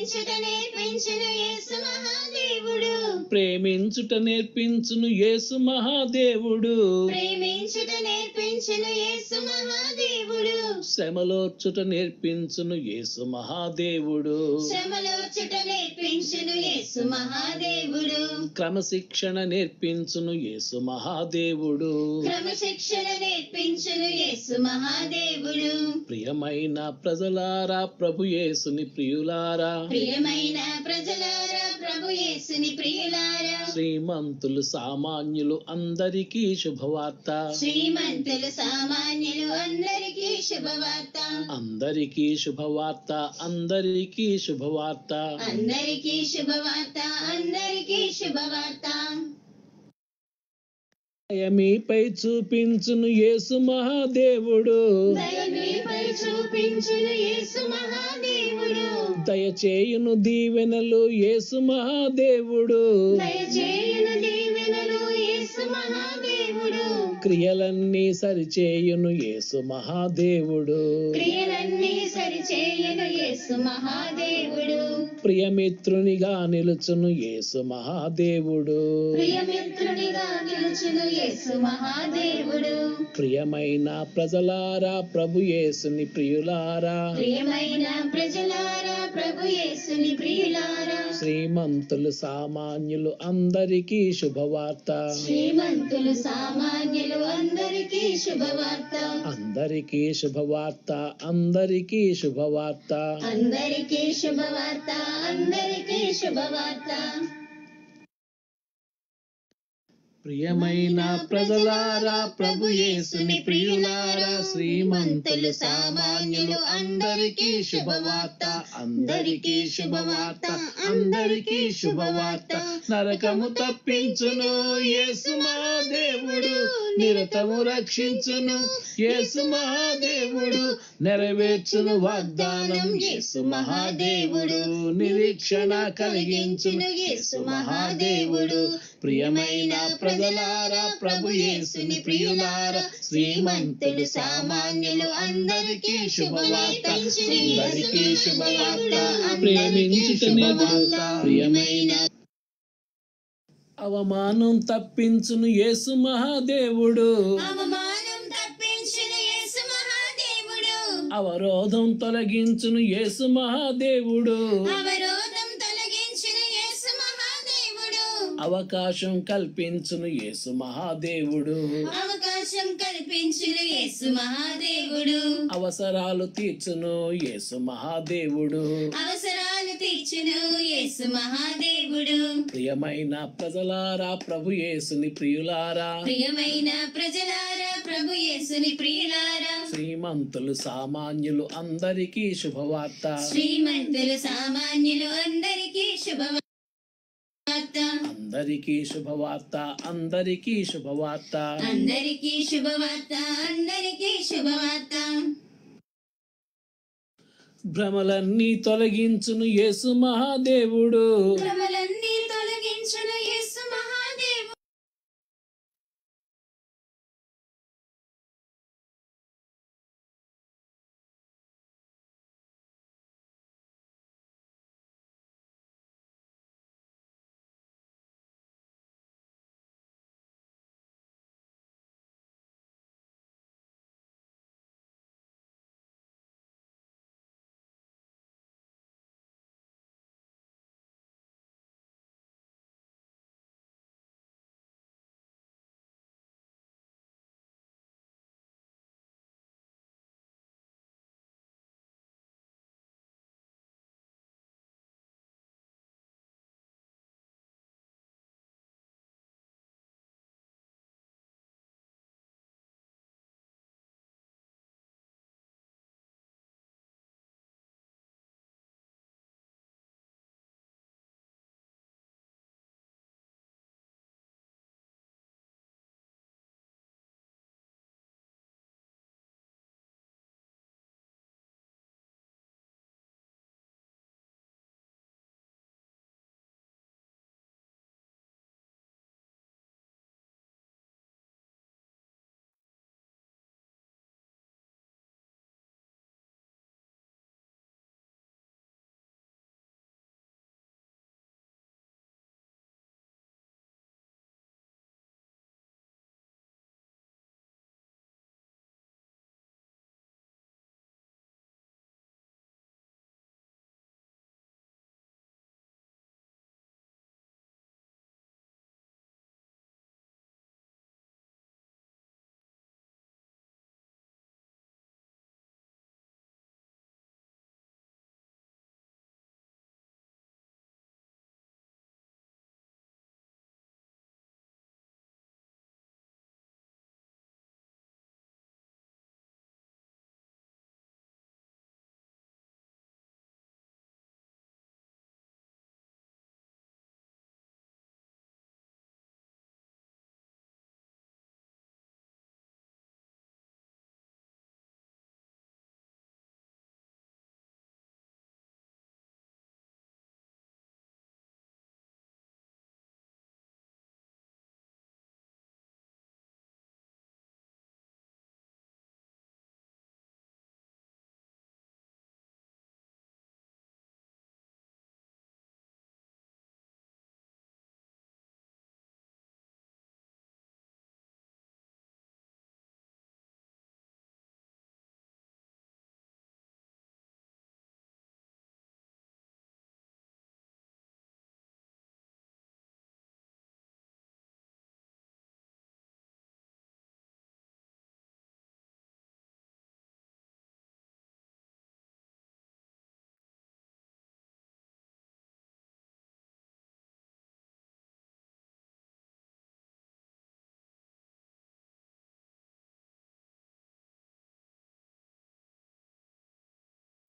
ప్రేమించుట నేర్పించును యేసు మహాదేవుడు ప్రేమించుట నేర్పించును యేసు మహాదేవుడు ప్రేమించుట నేర్పించును యేసు మహాదేవుడు శ్రమలోర్చుట నేర్పించును యేసు మహాదేవుడు శ్రమలోర్చుట నేర్పించును యేసు మహాదేవుడు క్రమశిక్షణ నేర్పించును యేసు మహాదేవుడు క్రమశిక్షణ నేర్పించును యేసు మహాదేవుడు ప్రియమైన ప్రజలారా ప్రభు యేసుని ప్రియులారా ప్రియమైన ప్రజలారా ప్రభు యేసుని ప్రియులారా శ్రీమంతులు సామాన్యులు అందరికీ శుభవార్త శ్రీమంతులు సామాన్యులు అందరికీ శుభవార్త అందరికీ శుభవార్త అందరికీ శుభవార్త అందరికీ శుభవార్త అందరికీ శుభవార్త మీపై చూపించును యేసు మహాదేవుడు దయమీపై చూపించును యేసు మహాదేవుడు దయచేయును దీవెనలు యేసు మహాదేవుడు దయచేయును దీవెనలు యేసు మహాదేవుడు క్రియలన్నీ సరిచేయును యేసు మహాదేవుడు క్రియలన్నీ సరిచేయును యేసు మహాదేవుడు ప్రియమిత్రునిగా నిలుచును యేసు మహాదేవుడు ప్రియమిత్రునిగా నిలుచును యేసు మహాదేవుడు ప్రియమైన ప్రజలారా ప్రభు యేసుని ప్రియులారా ప్రియమైన ప్రజలారా ప్రభు యేసుని ప్రియులారా శ్రీమంతులు సామాన్యులు అందరికీ శుభవార్త శ్రీమంతులు సామాన్యులు అందరికీ శుభవార్త అందరికీ శుభవార్త అందరికీ శుభవార్త అందరికీ శుభవార్త అందరికీ శుభవార్త ప్రియమైన ప్రజలారా ప్రభు యేసుని ప్రియులారా శ్రీమంతులు సామాన్యులు అందరికీ శుభవార్త అందరికీ శుభవార్త అందరికీ శుభవార్త నరకము తప్పించును యేసు మహాదేవుడు నిరతము రక్షించును యేసు మహాదేవుడు నెరవేర్చును వాగ్దానం యేసు మహాదేవుడు నిరీక్షణ కలిగించును యేసు మహాదేవుడు ప్రియమైన ప్రజలారా ప్రభు యేసుని ప్రియులారా శ్రీమంతులు సామాన్యులు అందరికీ శుభవార్త అందరికీ శుభవార్త ప్రేమించుట శుభవార్త ప్రియమైన అవమానం తప్పించును యేసు మహాదేవుడు అవమానం తప్పించును యేసు మహాదేవుడు అవరోధం తొలగించును యేసు మహాదేవుడు అవరోధం తొలగించును యేసు మహాదేవుడు అవకాశం కల్పించును యేసు మహాదేవుడు అవకాశం కల్పించును యేసు మహాదేవుడు అవసరాలు తీర్చును యేసు మహాదేవుడు అవసరాలు తీర్చును యేసు మహాదేవుడు ప్రియమైన ప్రజలారా ప్రభు యేసుని ప్రియులారా ప్రియమైన ప్రజలారా ప్రభు యేసుని ప్రియులారా శ్రీమంతులు సామాన్యులు అందరికీ శుభవార్త శ్రీమంతులు సామాన్యులు అందరికీ శుభవార్త అందరికీ శుభవార్త అందరికీ శుభవార్త అందరికీ శుభవార్త అందరికీ శుభవార్త భ్రమలన్నీ తొలగించును యేసు మహాదేవుడు భ్రమలన్నీ తొలగించును యేసు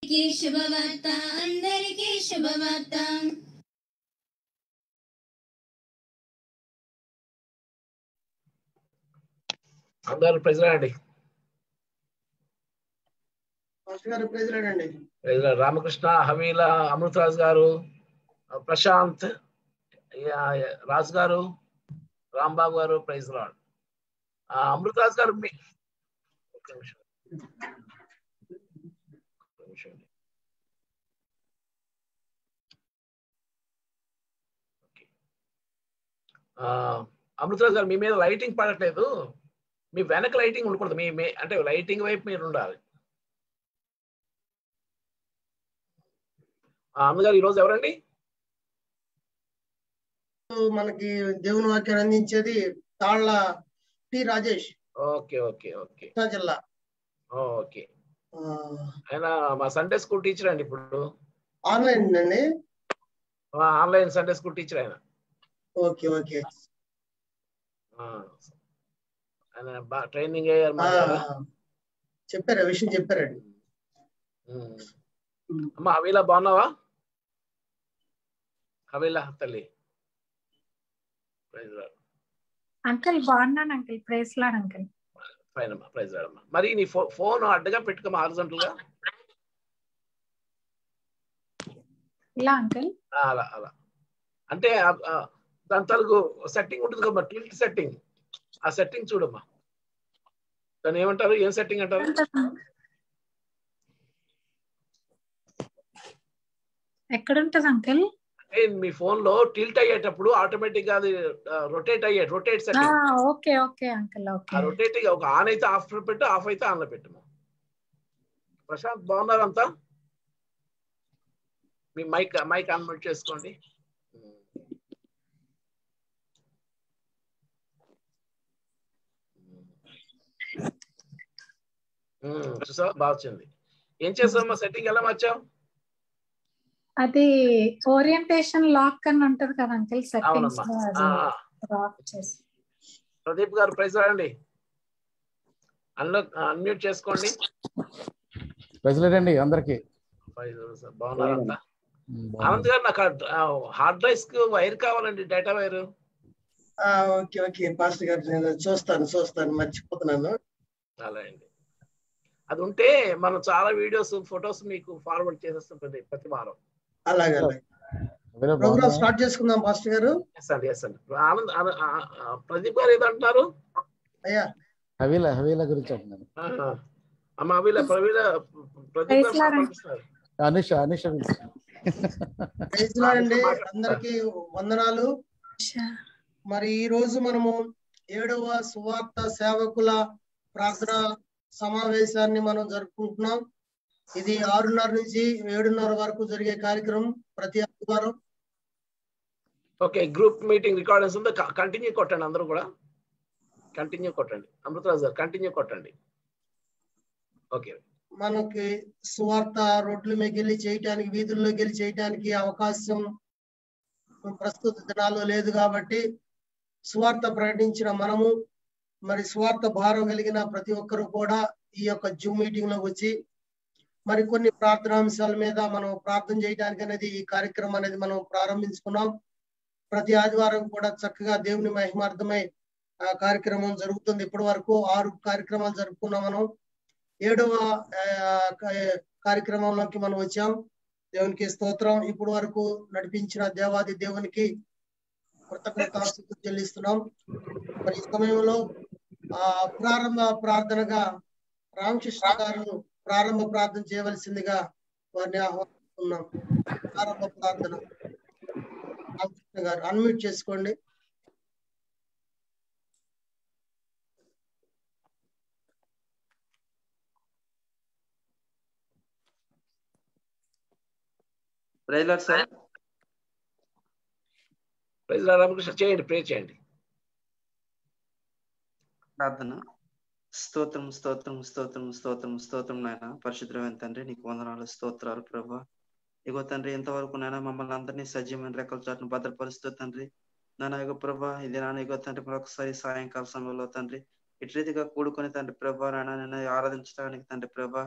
అందరికీ శుభవార్త అందరికీ శుభవార్త అందరు ప్రజలండి మాస్టర్ గారు ప్రెసిడెంట్ అండి రామకృష్ణ హవీల అమృతరాజ్ గారు ప్రశాంత్ యా- యా- రాజు గారు రాంబాబు గారు ప్రైజ్ లాడ్ అమృతరాజ్ గారు మీ ఒక్క నిమిషం ఒక్క నిమిషం అండి. ఓకే. ఆ, అమృతరాజ్ గారు మీ మీద లైటింగ్ పడట్లేదు మీ వెనక లైటింగ్ ఉండకూడదు మీ మీ- అంటే లైటింగ్ వైపు మీరు ఉండాలి ఆ, అమ్మగారు ఈరోజు ఎవరండి మనకి దేవుని వాక్యాన్ని అందించేది Talla T Rajesh okay okay okay Krishna జిల్లా ఓకే ఆ, ఆయన మా సండే స్కూల్ టీచర్ అండి ఇప్పుడు ఆన్లైన్ అండి మా ఆన్లైన్ సండే స్కూల్ టీచర్ ఆయన ఓకే ఓకే ఆ, ఆయన బాగా ట్రైనింగ్ అయ్యారు ఆ, మా దగ్గర. చెప్పారు ఆ విషయం చెప్పారండి ఉమ్. అమ్మ హవీలా బాగున్నావా హవీలా తల్లి ప్రైజ్ రాడ్ అంకుల్ బాగున్నాను uncle praise lord uncle fine అమ్మా ప్రైజ్ రాడ్ అమ్మా మరి నీ ఫో ఫోన్ అడ్డగా పెట్టుకోమా హారిజంటల్ గా ఇలా అంకుల్ ఆ, అలా అలా అంటే ఆ- ఆ దాని తలకు సెట్టింగ్ ఉంటుంది కదా టిల్ట్ సెట్టింగ్ ఆ సెట్టింగ్ చూడమ్మా దాన్ని ఏమంటారు ఏం సెట్టింగ్ అంటారు ఎక్కడ ఉంటది అంకుల్ అంటే మీ ఫోన్ లో టిల్ట్ అయ్యేటప్పుడు ఆటోమేటిక్ గా అది రొటేట్ అయ్యే రొటేట్ ఆ, సెట్టింగ్ ఓకే ఓకే అంకుల్ ఆ ఓకే రొటేటింగ్ ఒక ఆన్ అయితే ఆఫ్ పెట్టు ఆఫ్ అయితే ఆన్ లో పెట్టు ప్రశాంత్ బాగున్నారు అంతా మీ మైక్ మైక్ ఆన్ చేసుకోండి చూసా బాగా వచ్చింది ఏం చేసావమ్మా సెట్టింగ్ ఎలా మార్చావు అది ఓరియంటేషన్ లాక్ అని ఉంటది కదా అంకుల్ సెట్టింగ్స్ అవునమ్మా లో ఆ, అది ఆ. ఆఫ్ చేసి ప్రదీప్ గారు ప్రైజ్ రండి అన్లో అన్మ్యూట్ చేసుకోండి ప్రెసిడెంట్ అండి అందరికి ప్రైజ్ బాగున్నారంతా ఆనంద్ గారు నాకు హార్డ్ డ్రైవ్స్ కి వైర్ కావాలండి డేటా వైర్ ఆ, ఓకే ఓకే పాస్టర్ గారు నేను చూస్తాను చూస్తాను మర్చిపోతున్నాను అలా అండి అది ఉంటే మనం చాలా వీడియోస్ ఫొటోస్ మీకు ఫార్వర్డ్ చేసేస్తుంటుంది ప్రతి వారం అలాగే అలాగే ప్రోగ్రామ్ స్టార్ట్ చేసుకుందాం పాస్టర్ గారు ఎస్ అండి ఎస్ అండి ఆనంద్ ఆన- ఆ, ఆ, ప్రదీప్ గారు ఏదంటున్నారు అయ్యా హవీల హవీల గురించి అంటున్నాను ఆహా. అమ్మ అవిల ప్రవీణ ప్రదీప్ గారు Praise Lord. పంపిస్తున్నారు. అనుష అనుష గురించి ప్రైజ్ లార్డ్ అండి అందరికి వందనాలు మరి ఈ రోజు మనము ఏడవ సువార్త సేవకుల ప్రార్థన సమావేశాన్ని మనం జరుపుకుంటున్నాం ఇది ఆరున్నర నుంచి ఏడున్నర వరకు జరిగే కార్యక్రమం ప్రతి ఆదివారం ఓకే గ్రూప్ మీటింగ్ రికార్డెన్స్ ఉందో కంటిన్యూ కొట్టండి అందరూ కూడా కంటిన్యూ కొట్టండి అమృతరాజు గారు కంటిన్యూ కొట్టండి ఓకే మనకి సువార్త రోడ్ల మీద వెళ్ళి చేయటానికి వీధుల్లోకి వెళ్ళి చేయటానికి అవకాశం ప్రస్తుత దినాల్లో లేదు కాబట్టి సువార్త ప్రకటించిన మనము మరి సువార్త భారం కలిగిన ప్రతి ఒక్కరు కూడా ఈ యొక్క జూమ్ మీటింగ్ లో వచ్చి మరి కొన్ని ప్రార్థనాంశాల మీద మనం ప్రార్థన చేయడానికి అనేది ఈ కార్యక్రమం అనేది మనం ప్రారంభించుకున్నాం ప్రతి ఆదివారం కూడా చక్కగా దేవుని మహిమార్థమై ఆ కార్యక్రమం జరుగుతుంది ఇప్పటి వరకు ఆరు కార్యక్రమాలు జరుపుకున్నాం మనం ఏడవ ఆ, కా- కార్యక్రమంలోకి మనం వచ్చాం దేవునికి స్తోత్రం ఇప్పుడు వరకు నడిపించిన దేవాది దేవునికి కృతజ్ఞతాస్తుతులు చెల్లిస్తున్నాం మరి ఈ సమయంలో ఆ ప్రారంభ ప్రార్థనగా రామకృష్ణ గారు ప్రారంభ ప్రార్థన చేయవలసిందిగా వారిని ఆహ్వానిస్తున్నాం ప్రారంభ ప్రార్థన రామకృష్ణ గారు అన్మ్యూట్ చేసుకోండి ప్రైలర్ సార్ ప్రైజ్ రామకృష్ణ చేయండి ప్రే చేయండి ప్రార్థన స్తోత్రం స్తోత్రం స్తోత్రం స్తోత్రం స్తోత్రం నాయన పరిశుద్ధమైన తండ్రి నీకు వందనాలు స్తోత్రాలు ప్రభా ఇగో తండ్రి ఎంతవరకు నాయన మమ్మల్ని అందరినీ సజీవమైన రెక్కల చాటును భద్రపరుస్తూ తండ్రి నాన్న ఇగో ప్రభా ఇది నాన్న ఇగో తండ్రి మరొకసారి సాయంకాల సమయంలో తండ్రి ఇటు రీతిగా కూడుకొని తండ్రి ప్రభా నాయన నిన్ను ఆరాధించడానికి తండ్రి ప్రభా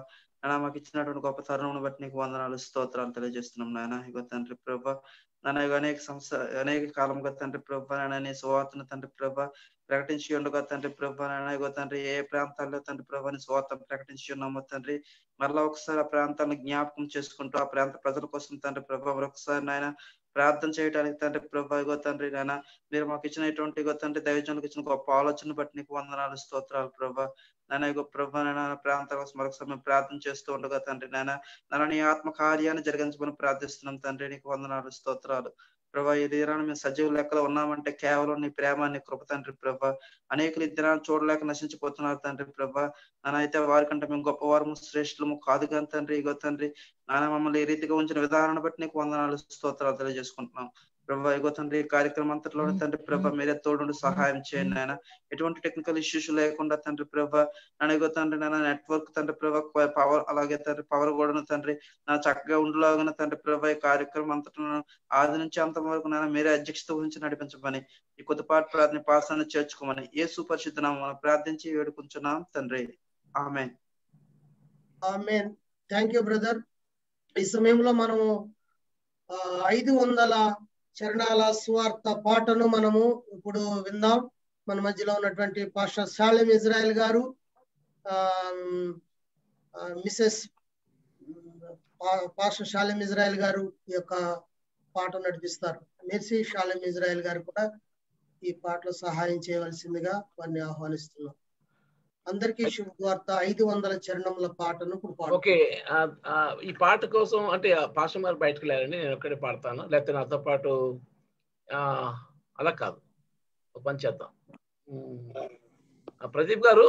నాయన మాకు ఇచ్చినటువంటి గొప్ప తరుణం బట్టి నీకు వందనాలు స్తోత్రాలు తెలియజేస్తున్నాం నాయన ఇగో తండ్రి ప్రభా నాన్న ఇగో అనేక సంవత్సర అనేక కాలంగా తండ్రి ప్రభా నాయన నీ సువార్తను తండ్రి ప్రభా ప్రకటించి ఉండగా తండ్రి ప్రభా నాయన ఇగో తండ్రి ఏ ప్రాంతాల్లో తండ్రి ప్రభా నీ సువార్త ప్రకటించి ఉన్నామో తండ్రి మరలా ఒకసారి ఆ ప్రాంతాలను జ్ఞాపకం చేసుకుంటూ ఆ ప్రాంత ప్రజల కోసం తండ్రి ప్రభా మరొకసారి నాయన ప్రార్థన చేయడానికి తండ్రి ప్రభా ఇగో తండ్రి నాయన మీరు మాకు ఇచ్చినటువంటి ఇగో తండ్రి దైవజనులకు ఇచ్చిన గొప్ప ఆలోచన బట్టి నీకు వందనాలు స్తోత్రాలు ప్రభా నాయన ఇగో ప్రభా నాయన ప్రాంతాల కోసం మరొకసారి మేము ప్రార్థన చేస్తూ ఉండగా తండ్రి నాయన నాన్న నీ ఆత్మ కార్యాన్ని జరిగించమని ప్రార్థిస్తున్నాం తండ్రి నీకు వందనాలు స్తోత్రాలు ప్రభా ఈ దినాన్ని మేము సజీవ లెక్కలో ఉన్నామంటే కేవలం నీ ప్రేమ నీ కృప తండ్రి ప్రభా అనేకులు ఈ దినాన్ని చూడలేక నశించిపోతున్నారు తండ్రి ప్రభా నాన్న అయితే వారికంటే మేము గొప్పవారము శ్రేష్ఠులము కాదు కానీ తండ్రి ఇగో తండ్రి నాన్న మమ్మల్ని ఈ రీతిగా ఉంచిన విధానాన్ని బట్టి నీకు వందనాలు స్తోత్రాలు తెలియజేసుకుంటున్నాం ప్రభా ఇగో తండ్రి ఈ కార్యక్రమం అంతట్లో తండ్రి ప్రభా మీరే తోడుండి సహాయం చేయండి నాయన ఎటువంటి టెక్నికల్ ఇష్యూస్ లేకుండా తండ్రి ప్రభా నన్ను ఇగో తండ్రి నాన్న నెట్వర్క్ తండ్రి ప్రభా పవర్ అలాగే తండ్రి పవర్ కూడా తండ్రి నా చక్కగా ఉండలాగిన తండ్రి ప్రభా ఈ కార్యక్రమం అంతటా ఆది నుంచి అంత వరకు నాన్న మీరే అధ్యక్షత వహించి నడిపించమని ఈ కొద్దిపాటి ప్రార్థన పాసాన్ని చేర్చుకోమని ఏ సుపరిచిత నామమున ప్రార్థించి వేడుకుంటున్నాం తండ్రి ఆమె ఆమెన్ థ్యాంక్ యూ బ్రదర్ ఈ సమయంలో మనము ఆ, ఐదు వందల చరణాల సువార్త పాటను మనము ఇప్పుడు విందాం మన మధ్యలో ఉన్నటువంటి పాస్టర్ సాలెం ఇజ్రాయెల్ గారు ఆ, ఆ, మిసెస్ పా- పాస్టర్ షాలెం ఇజ్రాయెల్ గారు ఈ యొక్క పాట నడిపిస్తారు మెర్సీ షాలెం ఇజ్రాయెల్ గారు కూడా ఈ పాటలో సహాయం చేయవలసిందిగా వారిని ఆహ్వానిస్తున్నాం అందరికీ శుభవార్త ఐదు వందల చరణముల పాటను ఇప్పుడు పాడు ఓకే ఆ, ఆ, ఈ పాట కోసం అంటే ఆ పాషం గారు బయటకు వెళ్ళారండి నేను ఒక్కడే పాడతాను లేకపోతే నాతో పాటు ఆ, అలా కాదు ఒక పని చేద్దాం ఉమ్, ఆ, ప్రదీప్ గారు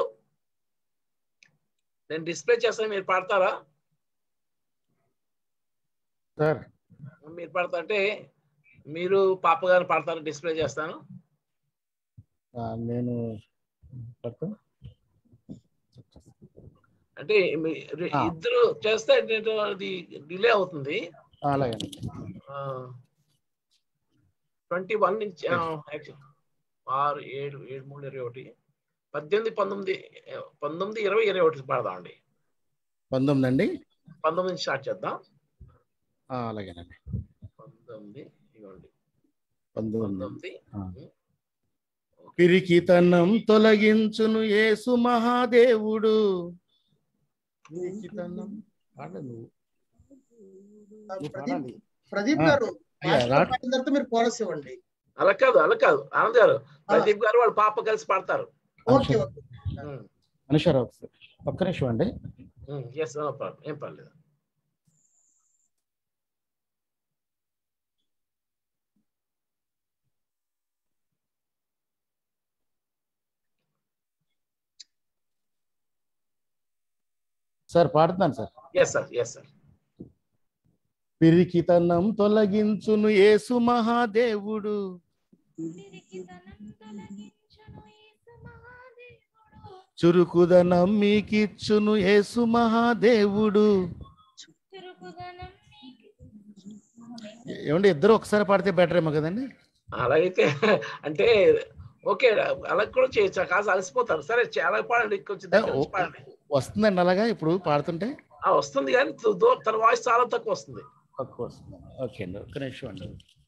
నేను డిస్ప్లే చేస్తాను మీరు పాడతారా సార్ మీరు పాడతా అంటే మీరు పాప గారు పాడతారు డిస్ప్లే చేస్తాను ఆ, నేను పట్టు. అంటే మీరు ఆ. ఇద్దరు చేస్తే ఏంటంటే అది డిలే అవుతుంది ఆ, అలాగే ట్వంటీ వన్ నుంచి ఆ, actually, ఆరు ఏడు ఏడు మూడు ఇరవై ఒకటి పద్దెనిమిది పంతొమ్మిది ఆ, పంతొమ్మిది ఇరవై ఇరవై ఒకటి పాడదామండి పంతొమ్మిది అండి పంతొమ్మిది నుంచి స్టార్ట్ చేద్దాం ఆ, అలాగేనండి పంతొమ్మిది ఇవ్వండి పంతొమ్మిది పంతొమ్మిది ఆ. పిరికితనం తొలగించును యేసు మహాదేవుడు పిరికితనం పాడు నువ్వు. నువ్వు ప్రదీప్ పాడాలి. ప్రదీప్ ఆ. గారు అయ్యా, పాస్టర్ రా- పాడిన తర్వాత మీరు కోరస్ ఇవ్వండి అలా కాదు అలా కాదు ఆనంద్ గారు ప్రదీప్ గారు వాళ్ళ పాప కలిసి పాడతారు ఓకే ఓకే అనుషారా ఒకసారి ఒక్క నిమిషం అండి ఎస్ ఏం పర్లేదు సార్ పాడుతున్నాను sir yes sir yes sir పిరికితనం తొలగించును యేసు మహాదేవుడు చురుకుదనం మీకిచ్చును యేసు మహాదేవుడు ఏమండి ఇద్దరు ఒకసారి పాడితే బెటర్ ఏమో కదండి అలాగైతే అంటే ఓకే అలా కూడా చేయొచ్చు కాస్త అలసిపోతారు సరే చాలా పాడండి కొంచెం దగ్గర నుంచి పాడండి వస్తుందండి అలాగా ఇప్పుడు పాడుతుంటే ఆ, వస్తుంది కానీ తో- దో- తన వాయిస్ చాలా తక్కువ వస్తుంది తక్కువ వస్తుంది ఓకే అండి ఒక్క నిమిషం అండి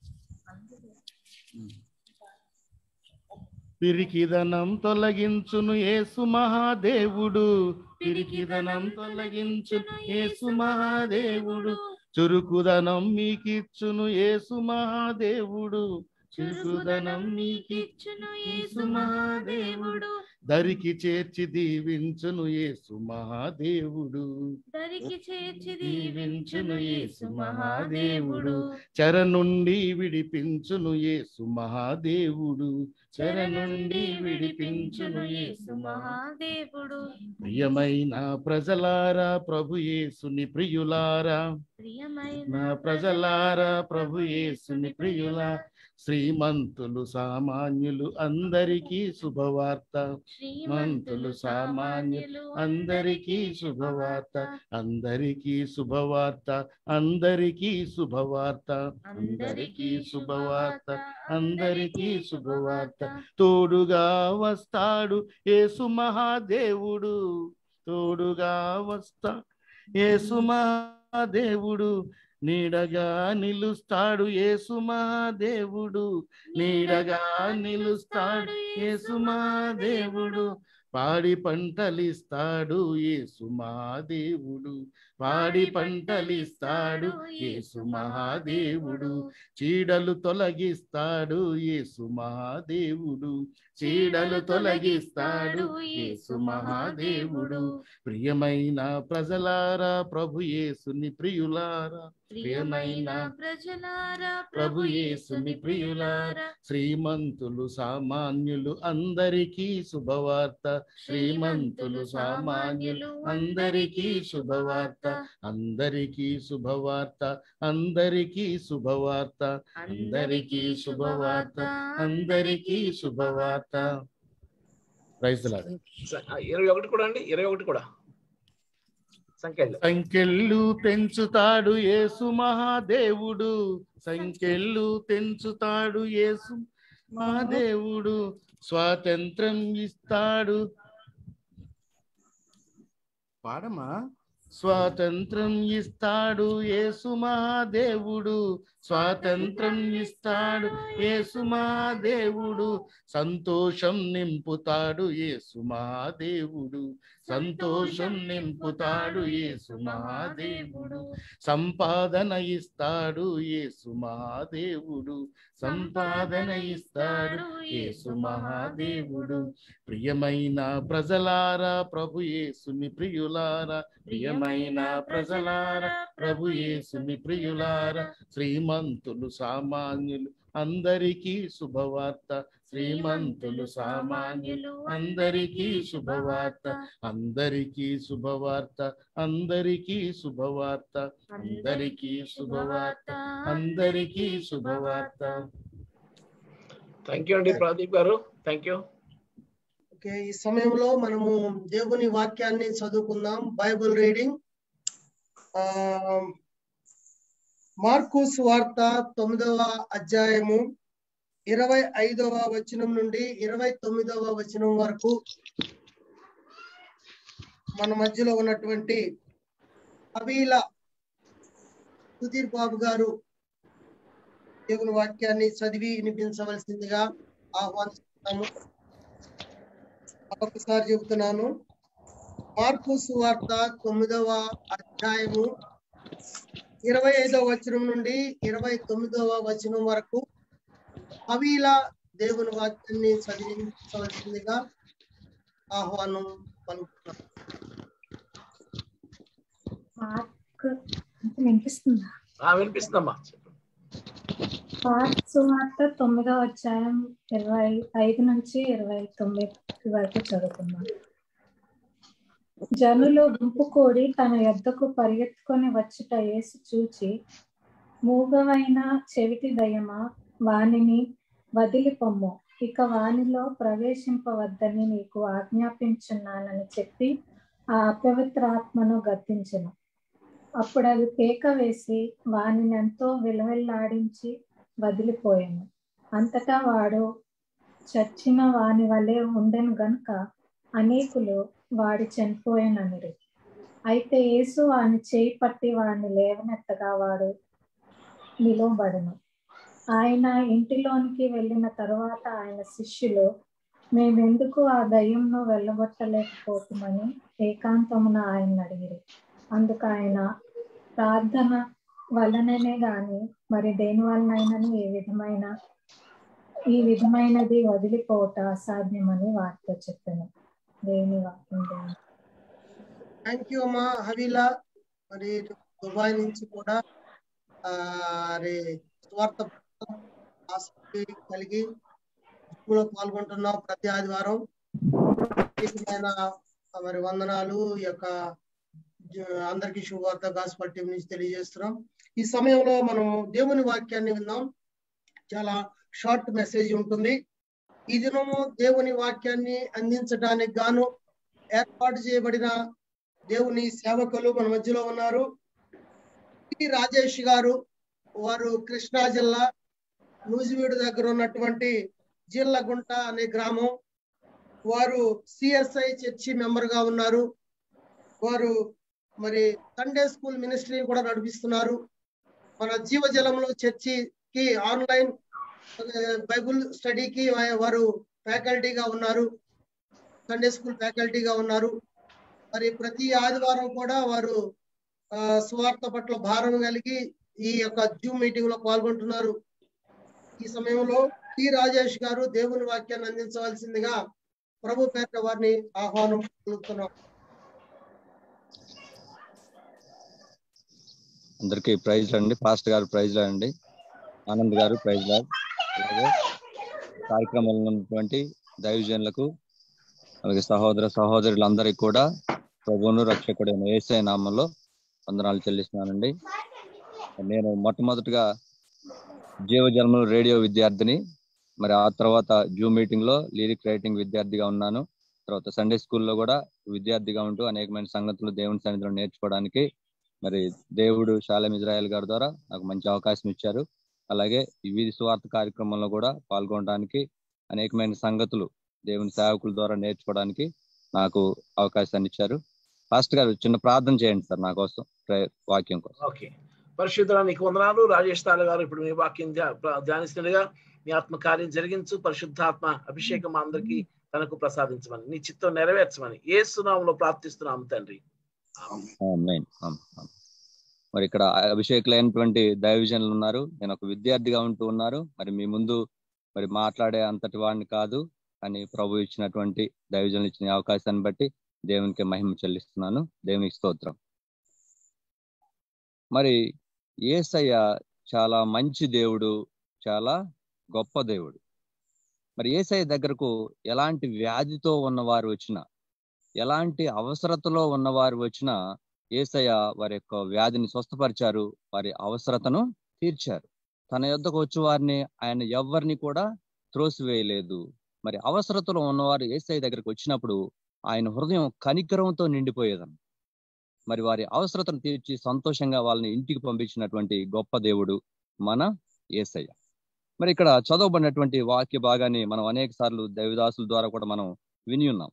పిరికిదనం తొలగించును యేసు మహాదేవుడు పిరికిదనం తొలగించును యేసు మహాదేవుడు చురుకుదనం మీకిచ్చును యేసు మహాదేవుడు చురుకుదనం మీకిచ్చును యేసు మహాదేవుడు దరికి చేర్చి దీవించును యేసు మహాదేవుడు దరికి చేర్చి దీవించును యేసు మహాదేవుడు చెర నుండి విడిపించును యేసు మహాదేవుడు చెర నుండి విడిపించును యేసు మహాదేవుడు ప్రియమైన ప్రజలారా ప్రభు యేసుని ప్రియులారా ప్రియమైన నా ప్రజలారా ప్రభు యేసుని ప్రియులా శ్రీమంతులు సామాన్యులు అందరికీ శుభవార్త మంతులు సామాన్యులు అందరికీ శుభవార్త అందరికీ శుభవార్త అందరికీ శుభవార్త అందరికీ శుభవార్త అందరికీ శుభవార్త తోడుగా వస్తాడు యేసు మహాదేవుడు తోడుగా వస్తా యేసు మా దేవుడు నీడగా నిలుస్తాడు యేసు మా దేవుడు నీడగా నిలుస్తాడు యేసు మా దేవుడు పాడి పంటలిస్తాడు యేసు మా దేవుడు పాడి పంటలిస్తాడు యేసు మహాదేవుడు చీడలు తొలగిస్తాడు యేసు మహాదేవుడు చీడలు తొలగిస్తాడు యేసు మహాదేవుడు ప్రియమైన ప్రజలారా ప్రభు యేసుని ప్రియులారా ప్రియమైన ప్రజలారా ప్రభు యేసుని ప్రియులారా శ్రీమంతులు సామాన్యులు అందరికీ శుభవార్త శ్రీమంతులు సామాన్యులు అందరికీ శుభవార్త అందరికీ శుభవార్త అందరికీ శుభవార్త అందరికీ శుభవార్త అందరికీ శుభవార్త ప్రైజ్ లార్డ్. స- ఆ, ఇరవై ఒకటి కూడా అండి ఇరవై ఒకటి కూడా సంఖ్యలు సంఖ్యలు తెంచుతాడు యేసు మహాదేవుడు సంఖ్యలు తెంచుతాడు యేసు మహాదేవుడు స్వాతంత్రం ఇస్తాడు పాడమా స్వాతంత్రం ఇస్తాడు యేసు మహాదేవుడు స్వాతంత్రం ఇస్తాడు యేసు మహాదేవుడు సంతోషం నింపుతాడు యేసు మహాదేవుడు సంతోషం నింపుతాడు యేసు మహాదేవుడు సంపాదన ఇస్తాడు యేసు మహాదేవుడు సంపాదన ఇస్తాడు యేసు మహాదేవుడు ప్రియమైన ప్రజలారా ప్రభు యేసుని ప్రియులారా ప్రియమైన ప్రజలారా ప్రభు యేసుని ప్రియులారా శ్రీమంతులు సామాన్యులు అందరికీ శుభవార్త శ్రీమంతులు సామాన్యులు అందరికీ శుభవార్త అందరికీ శుభవార్త అందరికీ శుభవార్త అందరికీ శుభవార్త అందరికీ శుభవార్త థ్యాంక్ యూ అండి ప్రదీప్ గారు థ్యాంక్ యూ ఓకే ఈ సమయంలో మనము దేవుని వాక్యాన్ని చదువుకుందాం బైబుల్ రీడింగ్ ఆ మార్కు సువార్త తొమ్మిదవ అధ్యాయము ఇరవై ఐదవ వచనం నుండి ఇరవై తొమ్మిదవ వచనం వరకు మన మధ్యలో ఉన్నటువంటి అబీల సుధీర్ బాబు గారు దేవుని వాక్యాన్ని చదివి వినిపించవలసిందిగా ఆహ్వానిస్తున్నాము ఒకసారి చెబుతున్నాను మార్కు సువార్త తొమ్మిదవ అధ్యాయము ఇరవై ఐదవ వచనం నుండి ఇరవై తొమ్మిదవ వచనం వరకు అవిల దేవుని వాక్యాన్ని చదివించవలసిందిగా ఆహ్వానం పలుకుతున్నాను మార్క్ అంటే వినిపిస్తుందా ఆ, వినిపిస్తుందమ్మా మార్క్ సువార్త తొమ్మిదవ అధ్యాయం ఇరవై ఐదు నుంచి ఇరవై తొమ్మిది వరకు చదువుకున్నాం జనులు గుంపు కూడి తన యొద్దకు పరిగెత్తుకొని వచ్చుట యేసు చూచి మూగవైన చెవిటి దయమా వానిని వదిలిపొమ్ము ఇక వానిలో ప్రవేశింపవద్దని నీకు ఆజ్ఞాపించున్నానని చెప్పి ఆ అపవిత్రాత్మను గద్దించెను అప్పుడు అది కేక వేసి వానిని ఎంతో విలవిల్లాడించి వదిలిపోయాను అంతటా వాడు చచ్చిన వాని వలె ఉండెను గనుక అనేకులు వాడి చనిపోయాననిరి అయితే యేసు వాని చేయి పట్టి వాడిని లేవనెత్తగా వాడు నిలువబడను ఆయన ఇంటిలోనికి వెళ్ళిన తరువాత ఆయన శిష్యులు మేమెందుకు ఆ దయ్యంను వెళ్ళగొట్టలేకపోతామని ఏకాంతమున ఆయన అడిగిరి అందుకు ఆయన ప్రార్థన వలననే గాని మరి దేని వలనైనను ఏ విధమైన ఈ విధమైనది వదిలిపోవట అసాధ్యమని వారితో చెప్పాను దేవుని వాక్యం దేవుని థ్యాంక్ యూ అమ్మా హవీలా మరి దుబాయ్ నుంచి కూడా ఆ, మరి స్వార్థ ఆసక్తి కలిగి లో పాల్గొంటున్నాం ప్రతి ఆదివారం ప్రత్యేకమైన మరి వందనాలు ఈ యొక్క జ- అందరికీ శుభవార్త గాస్పల్ టీం నుంచి తెలియజేస్తున్నాం ఈ సమయంలో మనం దేవుని వాక్యాన్ని విందాం చాలా షార్ట్ మెసేజ్ ఉంటుంది ఈ దినము దేవుని వాక్యాన్ని అందించడానికి గాను ఏర్పాటు చేయబడిన దేవుని సేవకులు మన మధ్యలో ఉన్నారు టి రాజేష్ గారు వారు కృష్ణా జిల్లా నూజివీడు దగ్గర ఉన్నటువంటి జిల్లగుంట అనే గ్రామం వారు సిఎస్ఐ చర్చి మెంబర్ గా ఉన్నారు వారు మరి సండే స్కూల్ మినిస్ట్రీ కూడా నడిపిస్తున్నారు మన జీవజలంలో చర్చికి ఆన్లైన్ బైబుల్ స్టడీకి వారు ఫ్యాకల్టీగా ఉన్నారు సండే స్కూల్ ఫ్యాకల్టీగా ఉన్నారు మరి ప్రతి ఆదివారం కూడా వారు ఆ, సువార్త పట్ల భారం కలిగి ఈ యొక్క జూమ్ మీటింగ్ లో పాల్గొంటున్నారు ఈ సమయంలో టి రాజేష్ గారు దేవుని వాక్యాన్ని అందించవలసిందిగా ప్రభు పేట వారిని ఆహ్వానం పలుకుతున్నాం అందరికీ ప్రైజ్ అండి పాస్ట్ గారు ప్రైజ్ అండి ఆనంద్ గారు ప్రైజ్ లాడ్ అలాగే కార్యక్రమంలో ఉన్నటువంటి దైవజనులకు అలాగే సహోదర సహోదరులందరికీ కూడా ప్రభువును రక్షకుడైన ఏసై నామంలో వందనాలు చెల్లిస్తున్నానండి నేను మొట్టమొదటిగా జీవజన్మలు రేడియో విద్యార్థిని మరి ఆ తర్వాత జూమ్ మీటింగ్ లో లిరిక్ రైటింగ్ విద్యార్థిగా ఉన్నాను తర్వాత సండే స్కూల్లో కూడా విద్యార్థిగా ఉంటూ అనేకమైన సంగతులు దేవుని సన్నిధిలో నేర్చుకోవడానికి మరి దేవుడు శాలం ఇజ్రాయెల్ గారి ద్వారా నాకు మంచి అవకాశం ఇచ్చారు అలాగే ఈ వీధి స్వార్థ కార్యక్రమంలో కూడా పాల్గొనడానికి అనేకమైన సంగతులు దేవుని సేవకుల ద్వారా నేర్చుకోవడానికి నాకు అవకాశాన్ని ఇచ్చారు ఫాస్ట్ గారు చిన్న ప్రార్థన చేయండి సార్ నా కోసం ప్రే- వాక్యం కోసం ఓకే పరిశుద్ధ నీకు వందనాలు రాజేష్ తాళ గారు ఇప్పుడు మీ వాక్యం ధ్యా- ప్ర- ధ్యానిస్తుండగా మీ ఆత్మ కార్యం జరిగించు పరిశుద్ధాత్మ అభిషేకం మా అందరికీ తనకు ప్రసాదించమని నీ చిత్తం నెరవేర్చమని ఏ సునామంలో ప్రార్థిస్తున్నాము తండ్రి ఆమేన్. ఆమేన్. ఆమేన్. మరి ఇక్కడ అభిషేకులైనటువంటి దైవజనులు ఉన్నారు నేను ఒక విద్యార్థిగా ఉంటూ ఉన్నారు మరి మీ ముందు మరి మాట్లాడే అంతటి వాడిని కాదు అని ప్రభు ఇచ్చినటువంటి దైవజనులు ఇచ్చిన ఈ అవకాశాన్ని బట్టి దేవునికి మహిమ చెల్లిస్తున్నాను దేవునికి స్తోత్రం మరి ఏసయ్య చాలా మంచి దేవుడు చాలా గొప్ప దేవుడు మరి ఏసయ్య దగ్గరకు ఎలాంటి వ్యాధితో ఉన్నవారు వచ్చినా ఎలాంటి అవసరతలో ఉన్నవారు వచ్చినా ఏసయ్య వారి యొక్క వ్యాధిని స్వస్థపరిచారు వారి అవసరతను తీర్చారు తన యొద్దకు వచ్చి వారిని ఆయన ఎవరిని కూడా త్రోసివేయలేదు మరి అవసరతలో ఉన్నవారు ఏసయ్య దగ్గరకు వచ్చినప్పుడు ఆయన హృదయం కనికరంతో నిండిపోయేదన్న మరి వారి అవసరతను తీర్చి సంతోషంగా వాళ్ళని ఇంటికి పంపించినటువంటి గొప్ప దేవుడు మన ఏసయ్య మరి ఇక్కడ చదవబడినటువంటి వాక్య భాగాన్ని మనం అనేక సార్లు దైవదాసుల ద్వారా కూడా మనం విని ఉన్నాం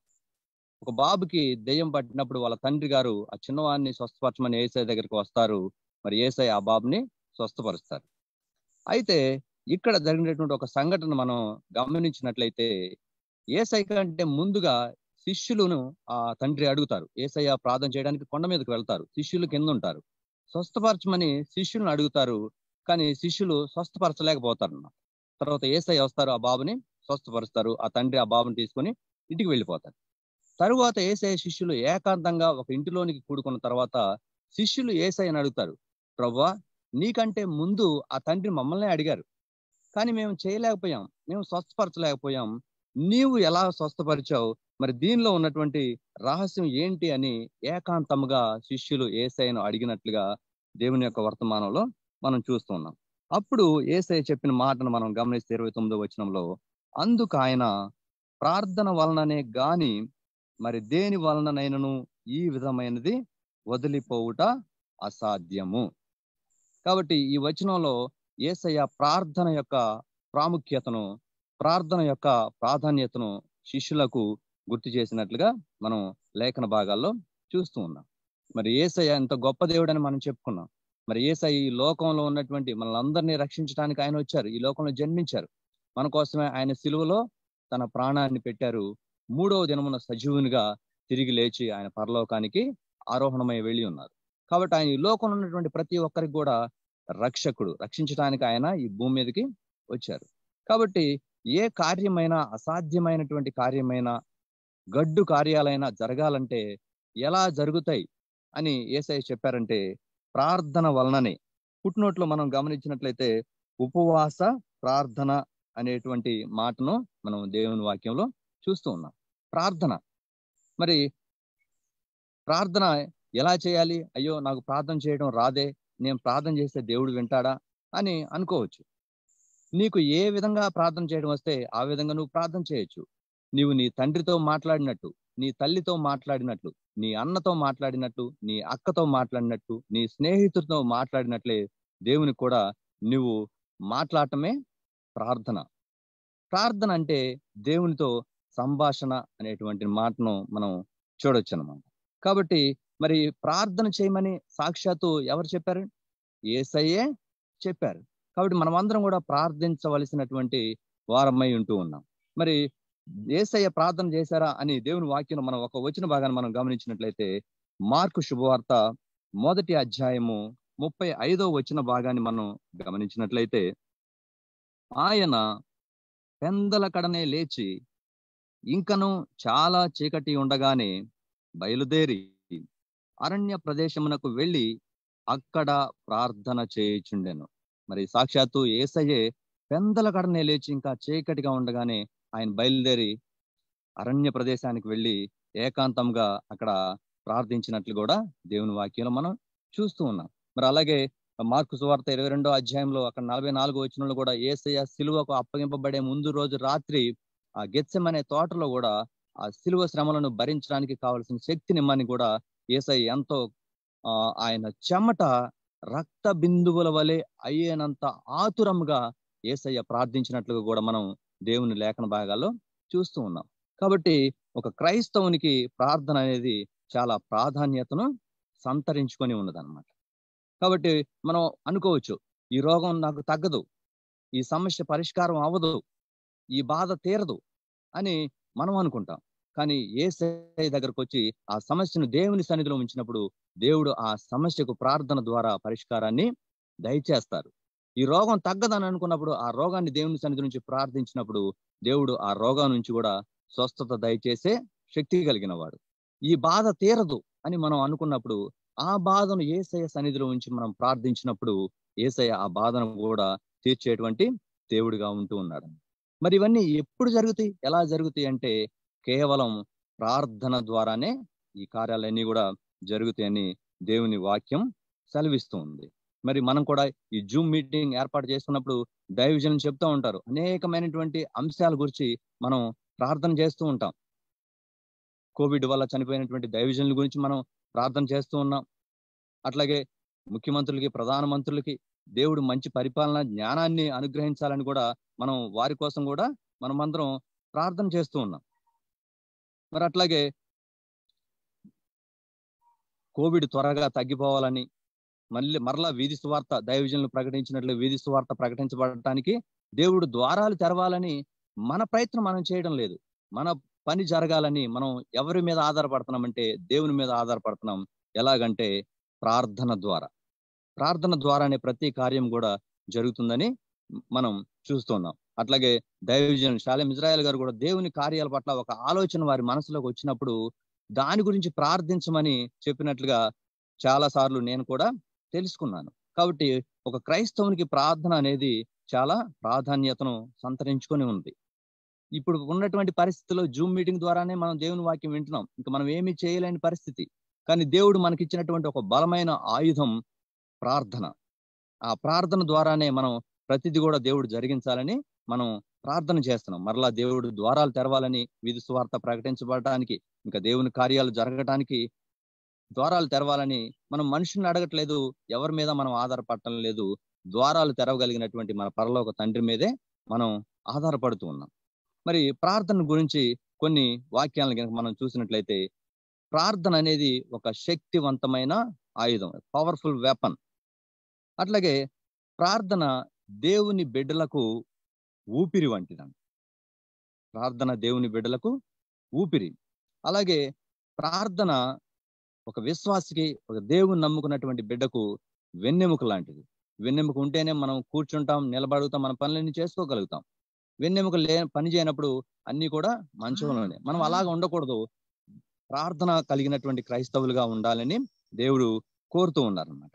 ఒక బాబుకి దెయ్యం పట్టినప్పుడు వాళ్ళ తండ్రి గారు ఆ చిన్నవాడిని స్వస్థపరచమని ఏసఐ దగ్గరికి వస్తారు మరి ఏసఐ ఆ బాబుని స్వస్థపరుస్తారు అయితే ఇక్కడ జరిగినటువంటి ఒక సంఘటన మనం గమనించినట్లయితే ఏసఐ కంటే ముందుగా శిష్యులను ఆ తండ్రి అడుగుతారు ఏసయ్య ప్రార్థన చేయడానికి కొండ మీదకి వెళ్తారు శిష్యులు కింద ఉంటారు స్వస్థపరచమని శిష్యులను అడుగుతారు కానీ శిష్యులు స్వస్థపరచలేకపోతారు అన్నమాట తర్వాత ఏసై వస్తారు ఆ బాబుని స్వస్థపరుస్తారు ఆ తండ్రి ఆ బాబుని తీసుకొని ఇంటికి వెళ్ళిపోతారు తరువాత ఏసఐ శిష్యులు ఏకాంతంగా ఒక ఇంటిలోనికి కూడుకున్న తర్వాత శిష్యులు ఏసై అని అడుగుతారు ప్రవ్వా నీకంటే ముందు ఆ తండ్రి మమ్మల్ని అడిగారు కానీ మేము చేయలేకపోయాం మేము స్వస్థపరచలేకపోయాం నీవు ఎలా స్వస్థపరిచావు మరి దీనిలో ఉన్నటువంటి రహస్యం ఏంటి అని ఏకాంతముగా శిష్యులు ఏసైను అడిగినట్లుగా దేవుని యొక్క వర్తమానంలో మనం చూస్తున్నాం అప్పుడు ఏసై చెప్పిన మాటను మనం గమనిస్తే ఇరవై తొమ్మిదో వచనంలో అందుకు ఆయన ప్రార్థన వలననే గాని మరి దేని వలననైనను ఈ విధమైనది వదిలిపోవుట అసాధ్యము కాబట్టి ఈ వచనంలో ఏసయ్య ప్రార్థన యొక్క ప్రాముఖ్యతను ప్రార్థన యొక్క ప్రాధాన్యతను శిష్యులకు గుర్తు చేసినట్లుగా మనం లేఖన భాగాల్లో చూస్తూ ఉన్నాం మరి ఏసయ్య ఎంత గొప్ప దేవుడని మనం చెప్పుకున్నాం మరి ఏసయ్య ఈ లోకంలో ఉన్నటువంటి మనల్ని రక్షించడానికి ఆయన వచ్చారు ఈ లోకంలో జన్మించారు మన కోసమే ఆయన సిలువలో తన ప్రాణాన్ని పెట్టారు మూడవ దినమున సజీవునిగా తిరిగి లేచి ఆయన పరలోకానికి ఆరోహణమై వెళ్ళి ఉన్నారు కాబట్టి ఆయన ఈ లోకంలో ఉన్నటువంటి ప్రతి ఒక్కరికి కూడా రక్షకుడు రక్షించడానికి ఆయన ఈ భూమి మీదకి వచ్చారు కాబట్టి ఏ కార్యమైనా అసాధ్యమైనటువంటి కార్యమైనా గడ్డు కార్యాలైనా జరగాలంటే ఎలా జరుగుతాయి అని ఏసై చెప్పారంటే ప్రార్థన వలననే పుట్టినోట్లో మనం గమనించినట్లయితే ఉపవాస ప్రార్థన అనేటువంటి మాటను మనం దేవుని వాక్యంలో చూస్తూ ఉన్నాం ప్రార్థన మరి ప్రార్థన ఎలా చేయాలి అయ్యో నాకు ప్రార్థన చేయడం రాదే నేను ప్రార్థన చేస్తే దేవుడు వింటాడా అని అనుకోవచ్చు నీకు ఏ విధంగా ప్రార్థన చేయడం వస్తే ఆ విధంగా నువ్వు ప్రార్థన చేయొచ్చు నీవు నీ తండ్రితో మాట్లాడినట్టు నీ తల్లితో మాట్లాడినట్లు నీ అన్నతో మాట్లాడినట్లు నీ అక్కతో మాట్లాడినట్టు నీ స్నేహితుడితో మాట్లాడినట్లే దేవునికి కూడా నువ్వు మాట్లాడటమే ప్రార్థన ప్రార్థన అంటే దేవునితో సంభాషణ అనేటువంటి మాటను మనం చూడొచ్చు అనమాట కాబట్టి మరి ప్రార్థన చేయమని సాక్షాత్తు ఎవరు చెప్పారు ఏసయ్యే చెప్పారు కాబట్టి మనం అందరం కూడా ప్రార్థించవలసినటువంటి వారమై ఉంటూ ఉన్నాం మరి ఏసయ్య ప్రార్థన చేశారా అని దేవుని వాక్యం మనం ఒక వచ్చిన భాగాన్ని మనం గమనించినట్లయితే మార్కు శుభవార్త మొదటి అధ్యాయము ముప్పై ఐదో వచ్చిన భాగాన్ని మనం గమనించినట్లయితే ఆయన పెందల కడనే లేచి ఇంకను చాలా చీకటి ఉండగానే బయలుదేరి అరణ్య ప్రదేశమునకు వెళ్ళి అక్కడ ప్రార్థన చేయుచుండెను మరి సాక్షాత్తు ఏసయ్యే పెందల కడనే లేచి ఇంకా చీకటిగా ఉండగానే ఆయన బయలుదేరి అరణ్య ప్రదేశానికి వెళ్ళి ఏకాంతంగా అక్కడ ప్రార్థించినట్లు కూడా దేవుని వాక్యంలో మనం చూస్తూ ఉన్నాం మరి అలాగే మార్కు సువార్త ఇరవై రెండో అధ్యాయంలో అక్కడ నలభై నాలుగు వచ్చినలో కూడా ఏసయ్య సిలువకు అప్పగింపబడే ముందు రోజు రాత్రి ఆ గెత్సెం అనే తోటలో కూడా ఆ సిలువ శ్రమలను భరించడానికి కావలసిన శక్తి నిమ్మని కూడా ఏసయ్య ఎంతో ఆ ఆయన చెమట రక్త బిందువుల వలె అయ్యేనంత ఆతురంగా ఏసయ్య ప్రార్థించినట్లుగా కూడా మనం దేవుని లేఖన భాగాల్లో చూస్తూ ఉన్నాం కాబట్టి ఒక క్రైస్తవునికి ప్రార్థన అనేది చాలా ప్రాధాన్యతను సంతరించుకొని ఉన్నదన్నమాట కాబట్టి మనం అనుకోవచ్చు ఈ రోగం నాకు తగ్గదు ఈ సమస్య పరిష్కారం అవ్వదు ఈ బాధ తీరదు అని మనం అనుకుంటాం కానీ ఏ దగ్గరకు వచ్చి ఆ సమస్యను దేవుని సన్నిధిలో ఉంచినప్పుడు దేవుడు ఆ సమస్యకు ప్రార్థన ద్వారా పరిష్కారాన్ని దయచేస్తారు ఈ రోగం తగ్గదని అనుకున్నప్పుడు ఆ రోగాన్ని దేవుని సన్నిధి నుంచి ప్రార్థించినప్పుడు దేవుడు ఆ రోగం నుంచి కూడా స్వస్థత దయచేసే శక్తి కలిగిన వాడు ఈ బాధ తీరదు అని మనం అనుకున్నప్పుడు ఆ బాధను ఏసయ సన్నిధిలో ఉంచి మనం ప్రార్థించినప్పుడు ఏసయ ఆ బాధను కూడా తీర్చేటువంటి దేవుడిగా ఉంటూ ఉన్నాడు మరి ఇవన్నీ ఎప్పుడు జరుగుతాయి ఎలా జరుగుతాయి అంటే కేవలం ప్రార్థన ద్వారానే ఈ కార్యాలన్నీ కూడా జరుగుతాయని దేవుని వాక్యం సెలవిస్తూ ఉంది మరి మనం కూడా ఈ జూమ్ మీటింగ్ ఏర్పాటు చేస్తున్నప్పుడు దైవజనం చెప్తూ ఉంటారు అనేకమైనటువంటి అంశాల గురించి మనం ప్రార్థన చేస్తూ ఉంటాం కోవిడ్ వల్ల చనిపోయినటువంటి దైవజనుల గురించి మనం ప్రార్థన చేస్తూ ఉన్నాం అట్లాగే ముఖ్యమంత్రులకి ప్రధానమంత్రులకి దేవుడు మంచి పరిపాలన జ్ఞానాన్ని అనుగ్రహించాలని కూడా మనం వారి కోసం కూడా మనమందరం ప్రార్థన చేస్తూ ఉన్నాం మరి అట్లాగే కోవిడ్ త్వరగా తగ్గిపోవాలని మళ్ళీ మరలా వీధి సువార్త దైవజనులు ప్రకటించినట్లు వీధి సువార్త ప్రకటించబడటానికి దేవుడు ద్వారాలు తెరవాలని మన ప్రయత్నం మనం చేయడం లేదు మన పని జరగాలని మనం ఎవరి మీద ఆధారపడుతున్నామంటే దేవుని మీద ఆధారపడుతున్నాం ఎలాగంటే ప్రార్థన ద్వారా ప్రార్థన ద్వారానే ప్రతి కార్యం కూడా జరుగుతుందని మనం చూస్తున్నాం అట్లాగే దైవజన్ శాలెం ఇజ్రాయల్ గారు కూడా దేవుని కార్యాల పట్ల ఒక ఆలోచన వారి మనసులోకి వచ్చినప్పుడు దాని గురించి ప్రార్థించమని చెప్పినట్లుగా చాలా సార్లు నేను కూడా తెలుసుకున్నాను కాబట్టి ఒక క్రైస్తవునికి ప్రార్థన అనేది చాలా ప్రాధాన్యతను సంతరించుకొని ఉంది ఇప్పుడు ఉన్నటువంటి పరిస్థితిలో జూమ్ మీటింగ్ ద్వారానే మనం దేవుని వాక్యం వింటున్నాం ఇంకా మనం ఏమీ చేయలేని పరిస్థితి కానీ దేవుడు మనకిచ్చినటువంటి ఒక బలమైన ఆయుధం ప్రార్థన ఆ ప్రార్థన ద్వారానే మనం ప్రతిది కూడా దేవుడు జరిగించాలని మనం ప్రార్థన చేస్తున్నాం మరలా దేవుడు ద్వారాలు తెరవాలని విధి సువార్త ప్రకటించబడటానికి ఇంకా దేవుని కార్యాలు జరగటానికి ద్వారాలు తెరవాలని మనం మనుషుల్ని అడగట్లేదు ఎవరి మీద మనం ఆధారపడటం లేదు ద్వారాలు తెరవగలిగినటువంటి మన పరలోక తండ్రి మీదే మనం ఆధారపడుతూ ఉన్నాం మరి ప్రార్థన గురించి కొన్ని వాక్యాలను కనుక మనం చూసినట్లయితే ప్రార్థన అనేది ఒక శక్తివంతమైన ఆయుధం పవర్ఫుల్ వెపన్ అట్లాగే ప్రార్థన దేవుని బిడ్డలకు ఊపిరి వంటిదండి ప్రార్థన దేవుని బిడ్డలకు ఊపిరి అలాగే ప్రార్థన ఒక విశ్వాసికి ఒక దేవుని నమ్ముకున్నటువంటి బిడ్డకు వెన్నెముక లాంటిది వెన్నెముక ఉంటేనే మనం కూర్చుంటాం నిలబడుతాం మన పనులన్నీ చేసుకోగలుగుతాం వెన్నెముక లే పని చేయనప్పుడు అన్ని కూడా మంచంలోనే మనం అలాగ ఉండకూడదు ప్రార్థన కలిగినటువంటి క్రైస్తవులుగా ఉండాలని దేవుడు కోరుతూ ఉన్నారనమాట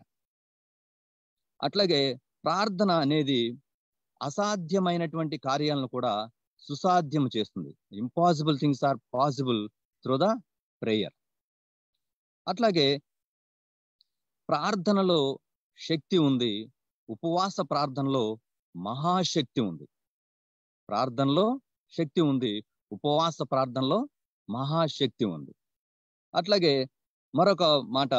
అట్లాగే ప్రార్థన అనేది అసాధ్యమైనటువంటి కార్యాలను కూడా సుసాధ్యం చేస్తుంది impossible things are possible through the prayer అట్లాగే ప్రార్థనలో శక్తి ఉంది ఉపవాస ప్రార్థనలో మహాశక్తి ఉంది ప్రార్థనలో శక్తి ఉంది ఉపవాస ప్రార్థనలో మహాశక్తి ఉంది అట్లాగే మరొక మాట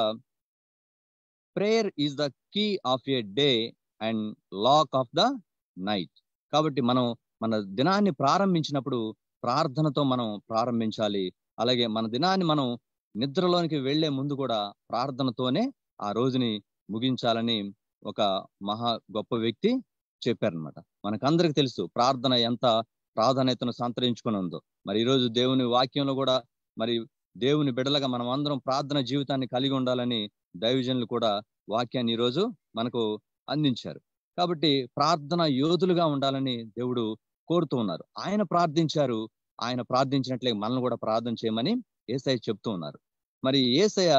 prayer is the key of a day and lock of the night కాబట్టి మనం మన దినాన్ని ప్రారంభించినప్పుడు ప్రార్థనతో మనం ప్రారంభించాలి అలాగే మన దినాన్ని మనం నిద్రలోనికి వెళ్లే ముందు కూడా ప్రార్థనతోనే ఆ రోజుని ముగించాలని ఒక మహా గొప్ప వ్యక్తి చెప్పారనమాట మనకందరికి తెలుసు ప్రార్థన ఎంత ప్రాధాన్యతను సంతరించుకుని ఉందో మరి ఈరోజు దేవుని వాక్యంలో కూడా మరి దేవుని బిడలగా మనం అందరం ప్రార్థన జీవితాన్ని కలిగి ఉండాలని దైవజనులు కూడా వాక్యాన్ని ఈరోజు మనకు అందించారు కాబట్టి ప్రార్థన యోధులుగా ఉండాలని దేవుడు కోరుతూ ఉన్నారు ఆయన ప్రార్థించారు ఆయన ప్రార్థించినట్లే మనల్ని కూడా ప్రార్థన చేయమని ఏసయ్య చెప్తూ ఉన్నారు మరి ఏసయ్య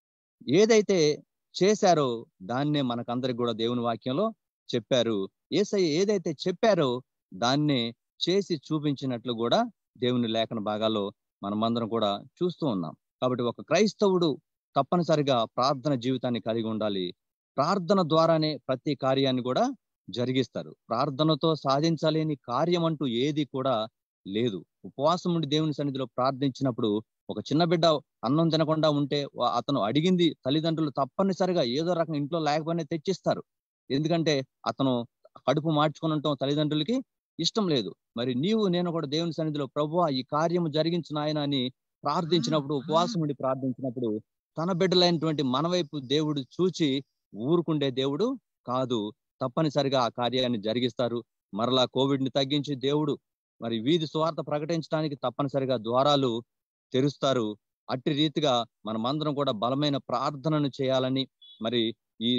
ఏదైతే చేశారో దాన్నే మనకందరికి కూడా దేవుని వాక్యంలో చెప్పారు ఏసయ్య ఏదైతే చెప్పారో దాన్నే చేసి చూపించినట్లు కూడా దేవుని లేఖన భాగాల్లో మనమందరం కూడా చూస్తూ ఉన్నాం కాబట్టి ఒక క్రైస్తవుడు తప్పనిసరిగా ప్రార్థన జీవితాన్ని కలిగి ఉండాలి ప్రార్థన ద్వారానే ప్రతి కార్యాన్ని కూడా జరిగిస్తారు ప్రార్థనతో సాధించలేని కార్యం అంటూ ఏది కూడా లేదు ఉపవాసం ఉండి దేవుని సన్నిధిలో ప్రార్థించినప్పుడు ఒక చిన్న బిడ్డ అన్నం తినకుండా ఉంటే వా- అతను అడిగింది తల్లిదండ్రులు తప్పనిసరిగా ఏదో రకం ఇంట్లో లేకపోయినా తెచ్చిస్తారు ఎందుకంటే అతను కడుపు మార్చుకుని ఉండటం తల్లిదండ్రులకి ఇష్టం లేదు మరి నీవు నేను కూడా దేవుని సన్నిధిలో ప్రభు ఈ కార్యము జరిగించిన ఆయన అని ప్రార్థించినప్పుడు ఉపవాసం ఉండి ప్రార్థించినప్పుడు తన బిడ్డలైనటువంటి మన వైపు దేవుడు చూచి ఊరుకుండే దేవుడు కాదు తప్పనిసరిగా ఆ కార్యాన్ని జరిగిస్తారు మరలా కోవిడ్ ని తగ్గించి దేవుడు మరి వీధి స్వార్థ ప్రకటించడానికి తప్పనిసరిగా ద్వారాలు తెరుస్తారు అట్టి రీతిగా మనమందరం కూడా బలమైన ప్రార్థనను చేయాలని మరి ఈ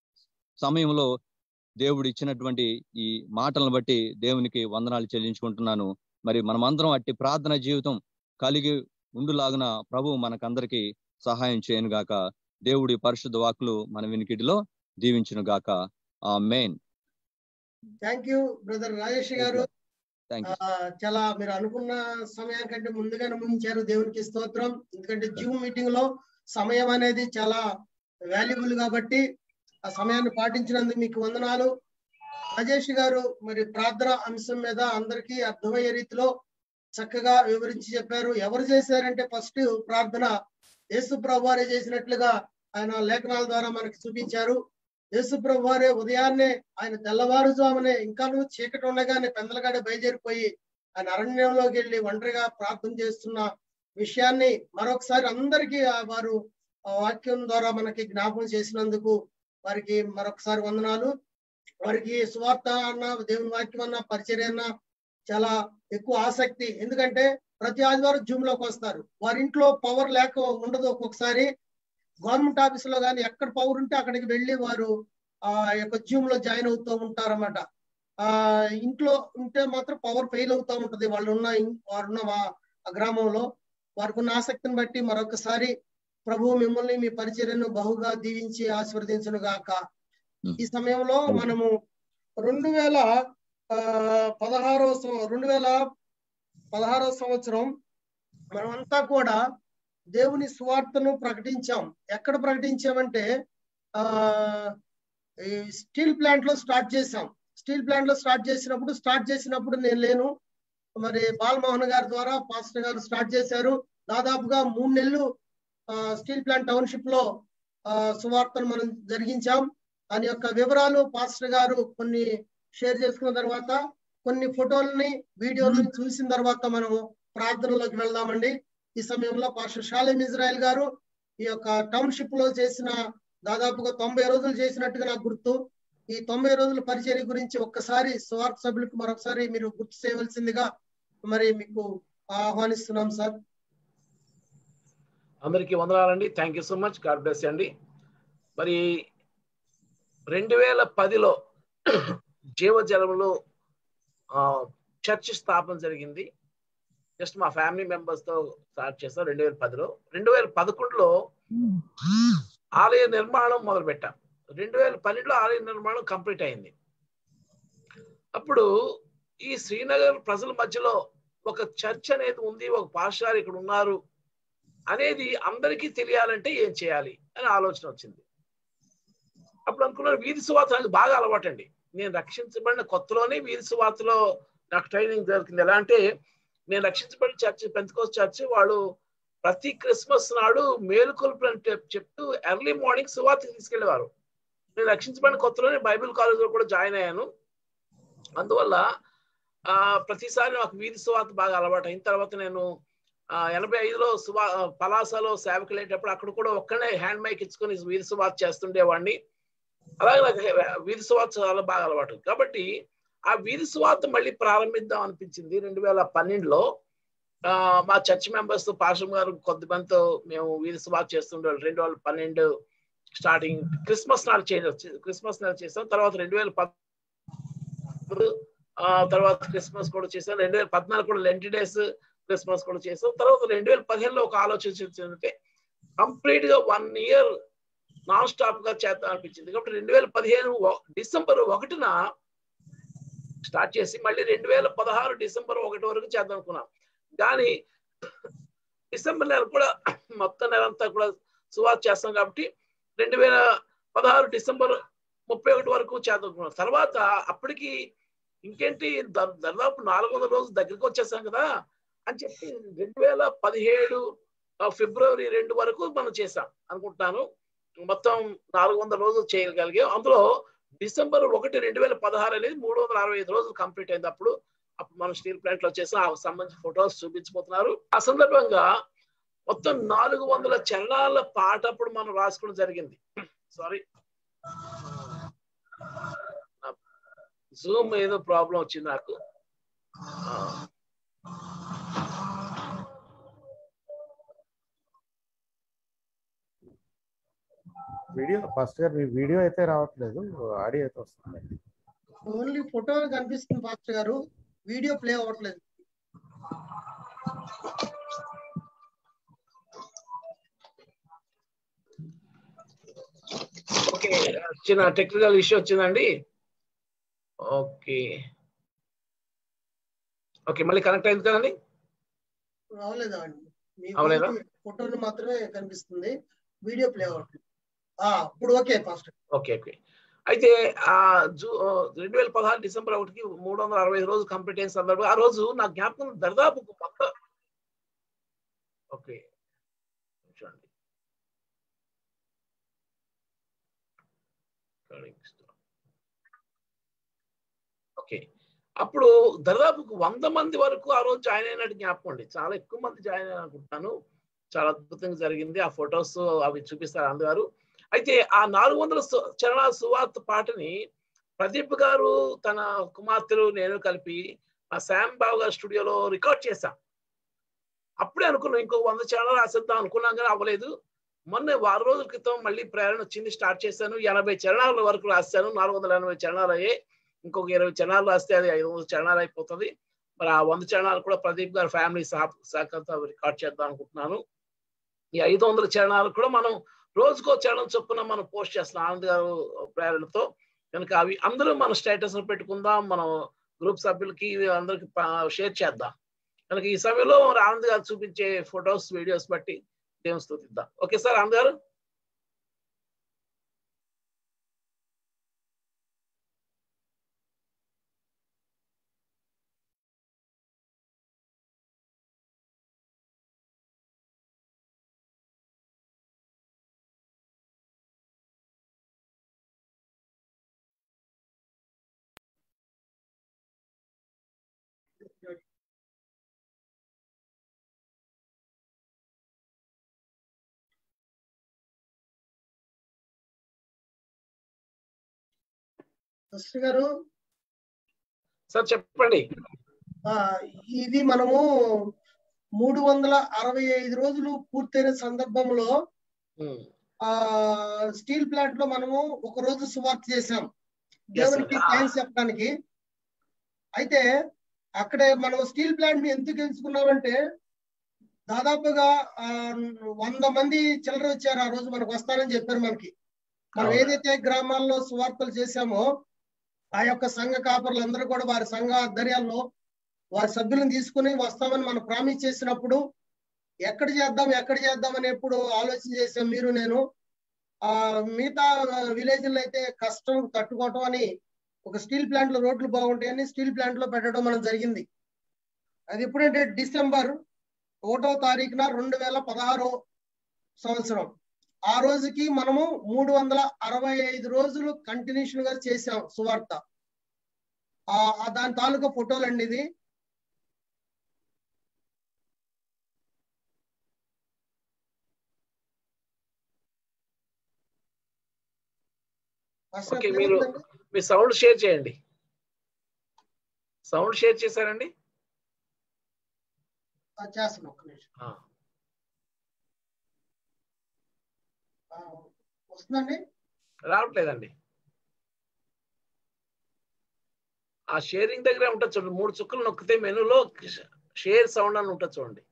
సమయంలో దేవుడు ఇచ్చినటువంటి ఈ మాటలను బట్టి దేవునికి వందనాలు చెల్లించుకుంటున్నాను మరి మనమందరం అట్టి ప్రార్థన జీవితం కలిగి ఉండులాగున ప్రభు మనకందరికి సహాయం చేయను గాక దేవుడి పరిశుద్ధ వాక్కులు మన వినికిడిలో దీవించును గాక amen thank you brother Rajesh గారు థ్యాంక్ ఆ, చాలా మీరు అనుకున్న సమయానికంటే ముందుగానే ముగించారు దేవునికి స్తోత్రం ఎందుకంటే జూమ్ మీటింగ్ లో సమయం అనేది చాలా వాల్యుబుల్ కాబట్టి ఆ సమయాన్ని పాటించినందుకు మీకు వందనాలు రాజేష్ గారు మరి ప్రార్థన అంశం మీద అందరికీ అర్థమయ్యే రీతిలో చక్కగా వివరించి చెప్పారు ఎవరు చేశారంటే ఫస్ట్ ప్రార్థన యేసు ప్రభు వారే చేసినట్లుగా ఆయన లేఖనాల ద్వారా మనకి చూపించారు యేసు ప్రభు వారే ఉదయాన్నే ఆయన తెల్లవారుజామునే ఇంకాను చీకటి ఉండగానే పెందలగాడే బయలుదేరిపోయి ఆయన అరణ్యంలోకి వెళ్ళి ఒంటరిగా ప్రార్థన చేస్తున్న విషయాన్ని మరొకసారి అందరికీ ఆ వారు ఆ వాక్యం ద్వారా మనకి జ్ఞాపకం చేసినందుకు వారికి మరొకసారి వందనాలు వారికి సువార్త అన్న దేవుని వాక్యం అన్న పరిచర్య అన్న చాలా ఎక్కువ ఆసక్తి ఎందుకంటే ప్రతి ఆదివారం జూమ్ లోకి వస్తారు వారి ఇంట్లో పవర్ లేక ఉండదు ఒక్కొక్కసారి గవర్నమెంట్ ఆఫీస్ లో కానీ ఎక్కడ పవర్ ఉంటే అక్కడికి వెళ్ళి వారు ఆ యొక్క జూమ్ లో జాయిన్ అవుతూ ఉంటారన్నమాట ఆ ఇంట్లో ఉంటే మాత్రం పవర్ ఫెయిల్ అవుతూ ఉంటది వాళ్ళు ఉన్న ఇన్- వారున్న వా- ఆ గ్రామంలో వారికి ఉన్న ఆసక్తిని బట్టి మరొకసారి ప్రభు మిమ్మల్ని మీ పరిచర్యను బహుగా దీవించి ఆశీర్వదించును గాక ఈ సమయంలో మనము రెండు వేల ఆ, పదహారవ సంవ- రెండు వేల పదహారవ సంవత్సరం మనమంతా కూడా దేవుని సువార్తను ప్రకటించాం ఎక్కడ ప్రకటించామంటే ఆ ఈ స్టీల్ ప్లాంట్ లో స్టార్ట్ చేసాం స్టీల్ ప్లాంట్ లో స్టార్ట్ చేసినప్పుడు స్టార్ట్ చేసినప్పుడు నేను లేను మరి బాలమోహన్ గారి ద్వారా పాస్టర్ గారు స్టార్ట్ చేశారు దాదాపుగా మూడు నెలలు ఆ, స్టీల్ ప్లాంట్ టౌన్షిప్ లో ఆ, సువార్తను మనం జరిగించాం దాని యొక్క వివరాలు పాస్టర్ గారు కొన్ని షేర్ చేసుకున్న తర్వాత కొన్ని ఫోటోలని వీడియోలని చూసిన తర్వాత మనము ప్రార్థనలోకి వెళ్దామండి ఈ సమయంలో పాస్టర్ షాలేం ఇజ్రాయెల్ గారు ఈ యొక్క టౌన్షిప్ లో చేసిన దాదాపుగా తొంభై రోజులు చేసినట్టుగా నాకు గుర్తు ఈ తొంభై రోజుల పరిచర్య గురించి ఒక్కసారి స్వార్థ సభ్యులకు మరొకసారి మీరు గుర్తు చేయవలసిందిగా మరి మీకు ఆహ్వానిస్తున్నాం సార్ అందరికీ వందనాలండి thank you so much god bless అండి మరి రెండు వేల పదిలో జీవజలంలో చర్చ్ స్థాపన జరిగింది జస్ట్ మా ఫ్యామిలీ మెంబర్స్ తో స్టార్ట్ చేస్తాం రెండు వేల పదిలో రెండు వేల పదకొండులో ఆలయ నిర్మాణం మొదలు పెట్టాం రెండు వేల పన్నెండులో ఆలయ నిర్మాణం కంప్లీట్ అయింది అప్పుడు ఈ శ్రీనగర్ ప్రజల మధ్యలో ఒక చర్చ్ అనేది ఉంది ఒక పాస్టర్ ఇక్కడ ఉన్నారు అనేది అందరికీ తెలియాలంటే ఏం చేయాలి అని ఆలోచన వచ్చింది అప్పుడు అనుకున్నాను వీధి సువార్త నాకు బాగా అలవాటండి నేను రక్షించబడిన కొత్తలోనే వీధి సువార్తలో నాకు ట్రైనింగ్ దొరికింది ఎలా అంటే నేను రక్షించబడిన చర్చ్ పెంచుకోస్ చర్చ్ వాళ్ళు ప్రతి క్రిస్మస్ నాడు మేలుకొల్పు అంటే చెప్తూ ఎర్లీ మార్నింగ్ సువార్తకి తీసుకెళ్లేవారు నేను రక్షించబడిన కొత్తలోనే బైబిల్ కాలేజ్ లో కూడా జాయిన్ అయ్యాను అందువల్ల ఆ ప్రతిసారి నాకు వీధి సువార్త బాగా అలవాటు అయిన తర్వాత నేను ఆ, ఎనభై ఐదులో సువా పలాసలో సేవకు వెళ్ళేటప్పుడు అక్కడ కూడా ఒక్కనే హ్యాండ్ మైక్ ఇచ్చుకొని వీధి సువార్త చేస్తుండేవాడిని అలాగే నాకు వీధి సువార్త చాలా బాగా అలవాటు కాబట్టి ఆ వీధి సువార్త మళ్ళీ ప్రారంభిద్దాం అనిపించింది రెండు వేల పన్నెండులో ఆ, మా చర్చ్ మెంబర్స్ తో పాషం గారు కొంతమందితో మేము వీధి సువార్త చేస్తుండే రెండు వేల పన్నెండు స్టార్టింగ్ క్రిస్మస్ నాడు చేంజ్ క్రిస్మస్ నాడు చేసాం తర్వాత రెండు వేల పదమూడు ఆ తర్వాత క్రిస్మస్ కూడా చేసాం రెండు వేల పద్నాలుగు కూడా లెంటి డేస్ క్రిస్మస్ కూడా చేసాం తర్వాత రెండు వేల పదిహేనులో ఒక ఆలోచన వచ్చిందంటే కంప్లీట్ గా వన్ ఇయర్ నాన్ స్టాప్ గా చేద్దాం అనిపించింది కాబట్టి రెండు వేల పదిహేను డిసెంబర్ ఒకటిన స్టార్ట్ చేసి మళ్ళీ రెండు వేల పదహారు డిసెంబర్ ఒకటి వరకు చేద్దాం అనుకున్నాం కానీ డిసెంబర్ నెల కూడా మొత్తం నెల అంతా కూడా సువార్త చేస్తాం కాబట్టి రెండు వేల పదహారు డిసెంబర్ ముప్పై ఒకటి వరకు చేద్దాం అనుకున్నాం తర్వాత అప్పటికి ఇంకేంటి దా- దాదాపు నాలుగు వందల రోజులు దగ్గరికి వచ్చేసాం కదా అని చెప్పి రెండు వేల పదిహేడు ఆ, ఫిబ్రవరి రెండు వరకు మనం చేసాం అనుకుంటున్నాను మొత్తం నాలుగు వందల రోజులు చేయగలిగాం అందులో డిసెంబర్ ఒకటి రెండు వేల పదహారు అనేది మూడు వందల అరవై ఐదు రోజులు కంప్లీట్ అయింది అప్పుడు అప్పుడు మనం స్టీల్ ప్లాంట్ లో చేసాం ఆ సంబంధించిన ఫొటోస్ చూపించబోతున్నారు ఆ సందర్భంగా మొత్తం నాలుగు వందల చరణాల పాట అప్పుడు మనం రాసుకోవడం జరిగింది సారీ జూమ్ ఏదో ప్రాబ్లం వచ్చింది నాకు ఆ, వీడియో ఫస్ట్ గారు మీ వీడియో అయితే రావట్లేదు ఆడియో అయితే వస్తుంది ఓన్లీ ఫోటోలు కనిపిస్తుంది పాస్టర్ గారు వీడియో ప్లే అవ్వట్లేదు ఓకే చిన్న టెక్నికల్ ఇష్యూ వచ్చిందండి ఓకే ఓకే మళ్ళీ కనెక్ట్ అయింది కదండి అవలేదా అండి మీ అవలేదా? ఫోటోలు మాత్రమే కనిపిస్తుంది వీడియో ప్లే అవ్వట్లేదు ఆ, ఇప్పుడు ఓకే పాస్టర్ ఓకే ఓకే అయితే ఆ జూ రెండు వేల పదహారు డిసెంబర్ ఒకటికి మూడు వందల అరవై ఐదు రోజు కంప్లీట్ అయిన సందర్భం ఆ రోజు నా జ్ఞాపకం దరిదాపు మొత్తం ఓకే చూడండి ఓకే అప్పుడు దాదాపు వంద మంది వరకు ఆ రోజు జాయిన్ అయినట్టు జ్ఞాపకం అండి చాలా ఎక్కువ మంది జాయిన్ అయిన అనుకుంటున్నాను చాలా అద్భుతంగా జరిగింది ఆ ఫొటోస్ అవి చూపిస్తారు అందగారు అయితే ఆ నాలుగు వందల సు- చరణ సువార్త పాటని ప్రదీప్ గారు తన కుమార్తెలు నేను కలిపి మా శామ్ బాబు గారి స్టూడియోలో రికార్డ్ చేశాం అప్పుడే అనుకున్నాం ఇంకో వంద చరణాలు రాసేద్దాం అనుకున్నాం కానీ అవ్వలేదు మొన్న వారం రోజుల క్రితం మళ్ళీ ప్రేరణ వచ్చింది స్టార్ట్ చేశాను ఎనభై చరణాల వరకు రాశాను నాలుగు వందల ఎనభై చరణాలు అయ్యాయి ఇంకొక ఇరవై చరణాలు రాస్తే అది ఐదు వందల చరణాలు అయిపోతుంది మరి ఆ వంద చరణాలు కూడా ప్రదీప్ గారి ఫ్యామిలీ సహా సహకారంతో రికార్డ్ చేద్దాం అనుకుంటున్నాను ఈ ఐదు వందల చరణాలు కూడా మనం రోజుకో చరణం చొప్పున మనం పోస్ట్ చేస్తున్నాం ఆనంద్ గారు ప్రేరణతో కనుక అవి అందరూ మన స్టేటస్ లో పెట్టుకుందాం మనం గ్రూప్ సభ్యులకి అందరికి షేర్ చేద్దాం కనుక ఈ సమయంలో మరి ఆనంద్ గారు చూపించే ఫొటోస్ వీడియోస్ బట్టి దేవుని స్థుతిద్దాం ఓకే సార్ ఆనంద్ గారు సిస్టర్ గారు సార్ చెప్పండి ఆ, ఇది మనము మూడు వందల అరవై ఐదు రోజులు పూర్తయిన సందర్భంలో ఉమ్, ఆ స్టీల్ ప్లాంట్ లో మనము ఒక రోజు సువార్త చేసాం దేవునికి sir. థ్యాంక్స్ చెప్పడానికి అయితే అక్కడే మనం స్టీల్ ప్లాంట్ ని ఎందుకు ఎంచుకున్నామంటే దాదాపుగా ఆ, వంద మంది చిల్లర వచ్చారు ఆ రోజు మనకు వస్తారని చెప్పారు మనకి మనం అవును. ఏదైతే గ్రామాల్లో సువార్తలు చేశామో ఆ యొక్క సంఘ కాపర్లందరూ కూడా వారి సంఘ ఆధ్వర్యాల్లో వారి సభ్యులను తీసుకుని వస్తామని మనం ప్రామిస్ చేసినప్పుడు ఎక్కడ చేద్దాం ఎక్కడ చేద్దాం అని ఎప్పుడు ఆలోచన చేసాం మీరు నేను ఆ మిగతా విలేజ్లో అయితే కష్టం తట్టుకోవటం అని ఒక స్టీల్ ప్లాంట్ లో రోడ్లు బాగుంటాయని స్టీల్ ప్లాంట్ లో పెట్టడం మనం జరిగింది అది ఎప్పుడంటే డిసెంబర్ ఒకటో తారీఖున రెండు వేల పదహారో సంవత్సరం ఆ రోజుకి మనము మూడు వందల అరవై ఐదు రోజులు కంటిన్యూషన్ గా చేసాం సువార్త ఆ ఆ దాని తాలూకా ఫోటోలు అండి ఇది మాస్టర్ ఓకే ఎప్పుడు మీరు ఏమవుతుందండి? మీ సౌండ్ షేర్ చేయండి సౌండ్ షేర్ చేశారండి ఆ, చేస్తాను ఒక్క నిమిషం ఆ, ఆ, వస్తుందండి రావట్లేదండి ఆ షేరింగ్ దగ్గర ఉంటుంది చూడండి మూడు చుక్కలు నొక్కితే మెనూలో షేర్ సౌండ్ అని ఉంటుంది చూడండి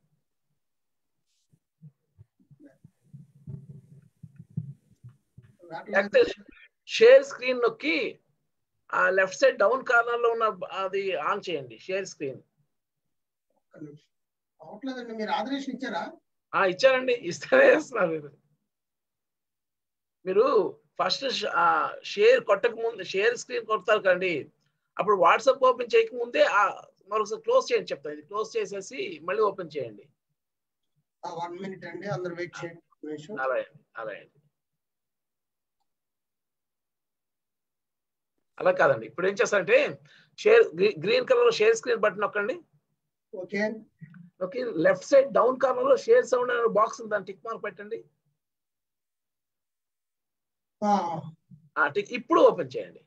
లేకపోతే షేర్ స్క్రీన్ నొక్కి ఆ లెఫ్ట్ సైడ్ డౌన్ కార్నర్ లో ఉన్న అది ఆన్ చేయండి షేర్ స్క్రీన్ ఒక్క నిమిషం అవట్లేదండి మీరు ఆదరేషన్ ఇచ్చారా ఆ ఇచ్చారండి ఇస్తేనే వేస్తున్నారు మీరు మీరు ఫస్ట్ షేర్ కొట్టక ముందు షేర్ స్క్రీన్ కొడతారు కండి అప్పుడు వాట్సాప్ ఓపెన్ చేయక ముందే ఆ మరొకసారి క్లోజ్ చేయండి చెప్తాను ఇది క్లోజ్ చేసేసి మళ్ళీ ఓపెన్ చేయండి వన్ మినిట్ అండి అందరు వెయిట్ చేయండి ఒక్క నిమిషం అలా అండి అలా అండి అలా కాదండి ఇప్పుడు ఏం చేస్తారంటే షేర్ గ్రీన్ కలర్ లో షేర్ స్క్రీన్ బటన్ నొక్కండి okay okay left side down corner లో షేర్ సౌండ్ అనే బాక్స్ ఉంది దాన్ని టిక్ మార్క్ పెట్టండి ఆ, ఆ టిక్ ఇప్పుడు ఓపెన్ చేయండి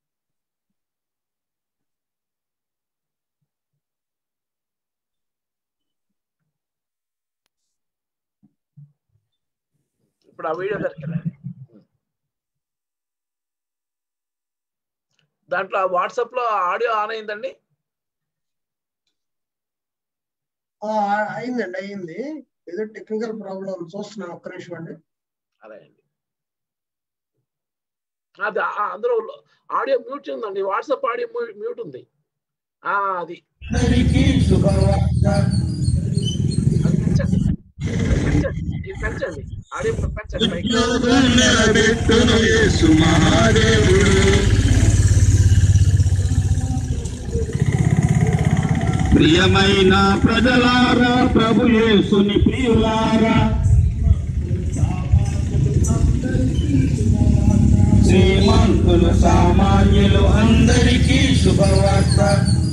ఇప్పుడు ఆ వీడియో దగ్గరికి వెళ్ళండి దాంట్లో వాట్సాప్ లో ఆడియో ఆన్ అయిందండి ఆ, అయిందండి అయింది ఏదో టెక్నికల్ ప్రాబ్లం చూస్తున్నాను ఒక్క నిమిషం అండి అలా అండి అది ఆ- అందులో ఆడియో మ్యూట్ ఉందండి వాట్సాప్ ఆడియో మ్యూట్ ఉంది ఆ అది అది పెంచండి పెంచండి ఇది పెంచండి ఆడియో పెంచండి పైకి. నిలబెట్టును యేసు మహాదేవుడు ప్రియమైన ప్రజలారా ప్రభు యేసుని ప్రియులారా శ్రీమంతులు సామాన్యులు అందరికీ శుభవార్త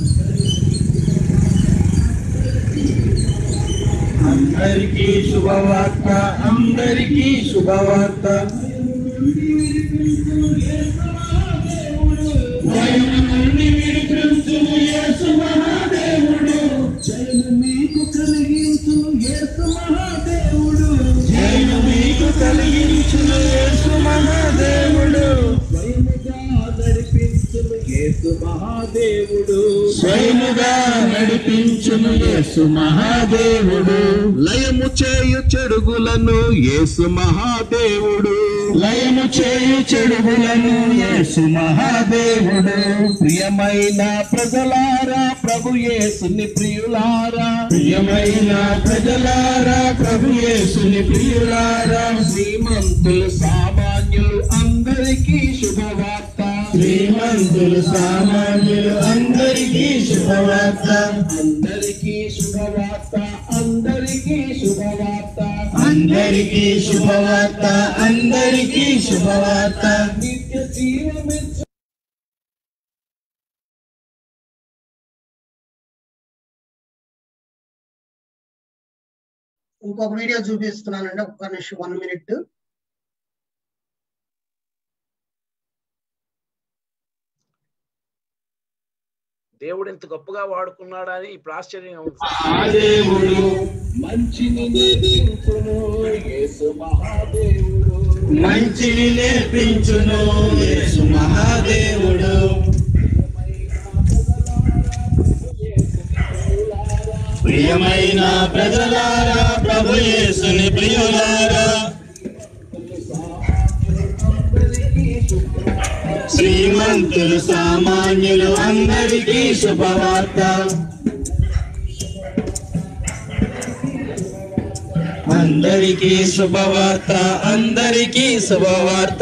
అందరికీ శుభవార్త అందరికీ శుభవార్త భయము నుండి విడిపించును యేసు మహాదేవుడు జయము మీకు కలిగించును యేసు మహాదేవుడు జయము మీకు కలిగించును యేసు మహాదేవుడు స్వయముగా నడిపించును యేసు మహాదేవుడు లయము చేయు చెడుగులను యేసు మహాదేవుడు లయము చేయు చెడుగులను యేసు మహాదేవుడు ప్రియమైన ప్రజలారా ప్రభు యేసుని ప్రియులారా ప్రియమైన ప్రజలారా ప్రభు యేసుని ప్రియులారా శ్రీమంతులు సామాన్యులు అందరికీ శుభవార్త శ్రీమంతులు సామాన్యులు అందరికీ శుభవార్త అందరికీ శుభవార్త అందరికీ శుభవార్త అందరికీ శుభవార్త అందరికీ శుభవార్త నిత్య జీవమిచ్చు ఇంకొక వీడియో చూపిస్తున్నానండి ఒక్క నిమిషం వన్ మినిట్ దేవుడు ఇంత గొప్పగా వాడుకున్నాడని ఇప్పుడు ఆశ్చర్యంగా ఉంది సార్. ఆ దేవుడు మంచిని నేర్పించును యేసు మహాదేవుడు మంచిని నేర్పించును యేసు మహాదేవుడు ప్రియమైన ప్రజలారా ప్రభు యేసుని ప్రియులారా శ్రీమంతులు సామాన్యులు అందరికీ శుభవార్త అందరికీ శుభవార్త అందరికీ శుభవార్త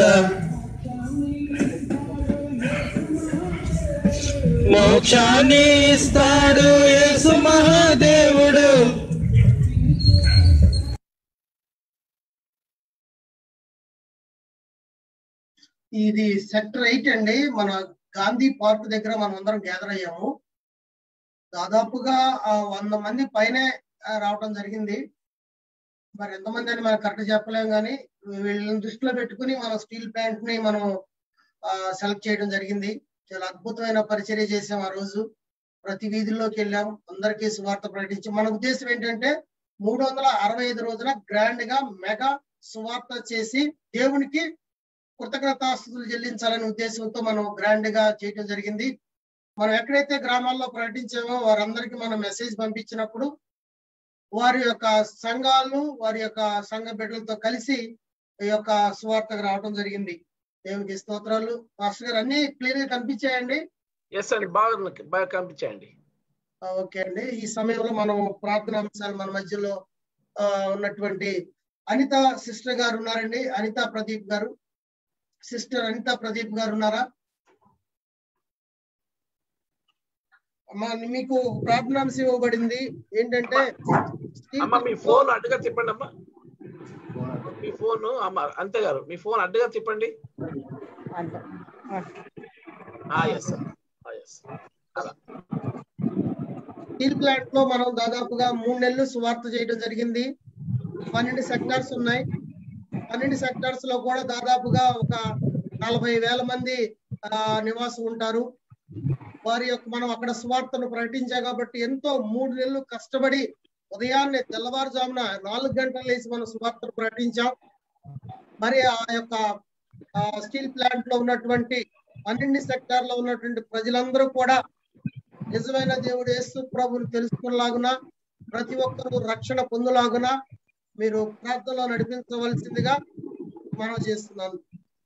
మోక్షాన్ని ఇస్తాడు యేసు మహాదేవుడు ఇది సెక్టర్ ఎయిట్ అండి మన గాంధీ పార్క్ దగ్గర మనం అందరం గ్యాదర్ అయ్యాము దాదాపుగా ఆ వంద మంది పైనే ఆ, రావటం జరిగింది మరి ఎంతమంది అని మనం కరెక్ట్ చెప్పలేం కానీ వీళ్ళని దృష్టిలో పెట్టుకుని మన స్టీల్ ప్యాంట్ ని మనం సెలెక్ట్ చేయడం జరిగింది చాలా అద్భుతమైన పరిచర్య చేసాం ఆ రోజు ప్రతి వీధుల్లోకి వెళ్ళాం అందరికీ సువార్త ప్రకటించి మన ఉద్దేశం ఏంటంటే మూడు వందల అరవై ఐదు రోజున గ్రాండ్ గా మెగా సువార్త చేసి దేవునికి కృతజ్ఞతాస్తుతులు చెల్లించాలనే ఉద్దేశంతో మనం గ్రాండ్ గా చేయడం జరిగింది మనం ఎక్కడైతే గ్రామాల్లో ప్రకటించామో వారందరికీ మనం మెసేజ్ పంపించినప్పుడు వారి యొక్క సంఘాలు వారి యొక్క సంఘ బిడ్డలతో కలిసి ఈ యొక్క సువార్తకు రావడం జరిగింది దేవునికి స్తోత్రాలు మాస్టర్ గారు అన్ని క్లియర్ గా కనిపించాయండి ఎస్ అండి బాగా బాగా కనిపించాయండి ఆ, ఓకే అండి ఈ సమయంలో మనం ప్రార్థన అంశాలు మన మధ్యలో ఆ, ఉన్నటువంటి అనిత సిస్టర్ గారు ఉన్నారండి అనిత ప్రదీప్ గారు సిస్టర్ అనిత ప్రదీప్ గారు ఉన్నారా అమ్మా మీకు ప్రార్థనాంశం ఇవ్వబడింది ఏంటంటే అమ్మ మీ ఫోన్ అడ్డుగా తిప్పండి అమ్మా మీ ఫోన్ అమ్మ అంతే గారు మీ ఫోన్ అడ్డుగా తిప్పండి ఎస్ ఎస్ అలా స్టీల్ ప్లాంట్ లో మనం దాదాపుగా మూడు నెలలు సువార్త చేయడం జరిగింది పన్నెండు సెక్టార్స్ ఉన్నాయి పన్నెండు సెక్టార్స్ లో కూడా దాదాపుగా ఒక నలభై వేల మంది ఆ, నివాసం ఉంటారు వారి యొక్క మనం అక్కడ సువార్తను ప్రకటించాం కాబట్టి ఎంతో మూడు నెలలు కష్టపడి ఉదయాన్నే తెల్లవారుజామున నాలుగు గంటలు లేచి మనం సువార్తను ప్రకటించాం మరి ఆ యొక్క ఆ, స్టీల్ ప్లాంట్ లో ఉన్నటువంటి పన్నెండు సెక్టార్ లో ఉన్నటువంటి ప్రజలందరూ కూడా నిజమైన దేవుడు యేసు ప్రభుని తెలుసుకునేలాగున ప్రతి ఒక్కరూ రక్షణ పొందులాగున మీరు ప్రార్థనలో నడిపించవలసిందిగా మనం చేస్తున్నాను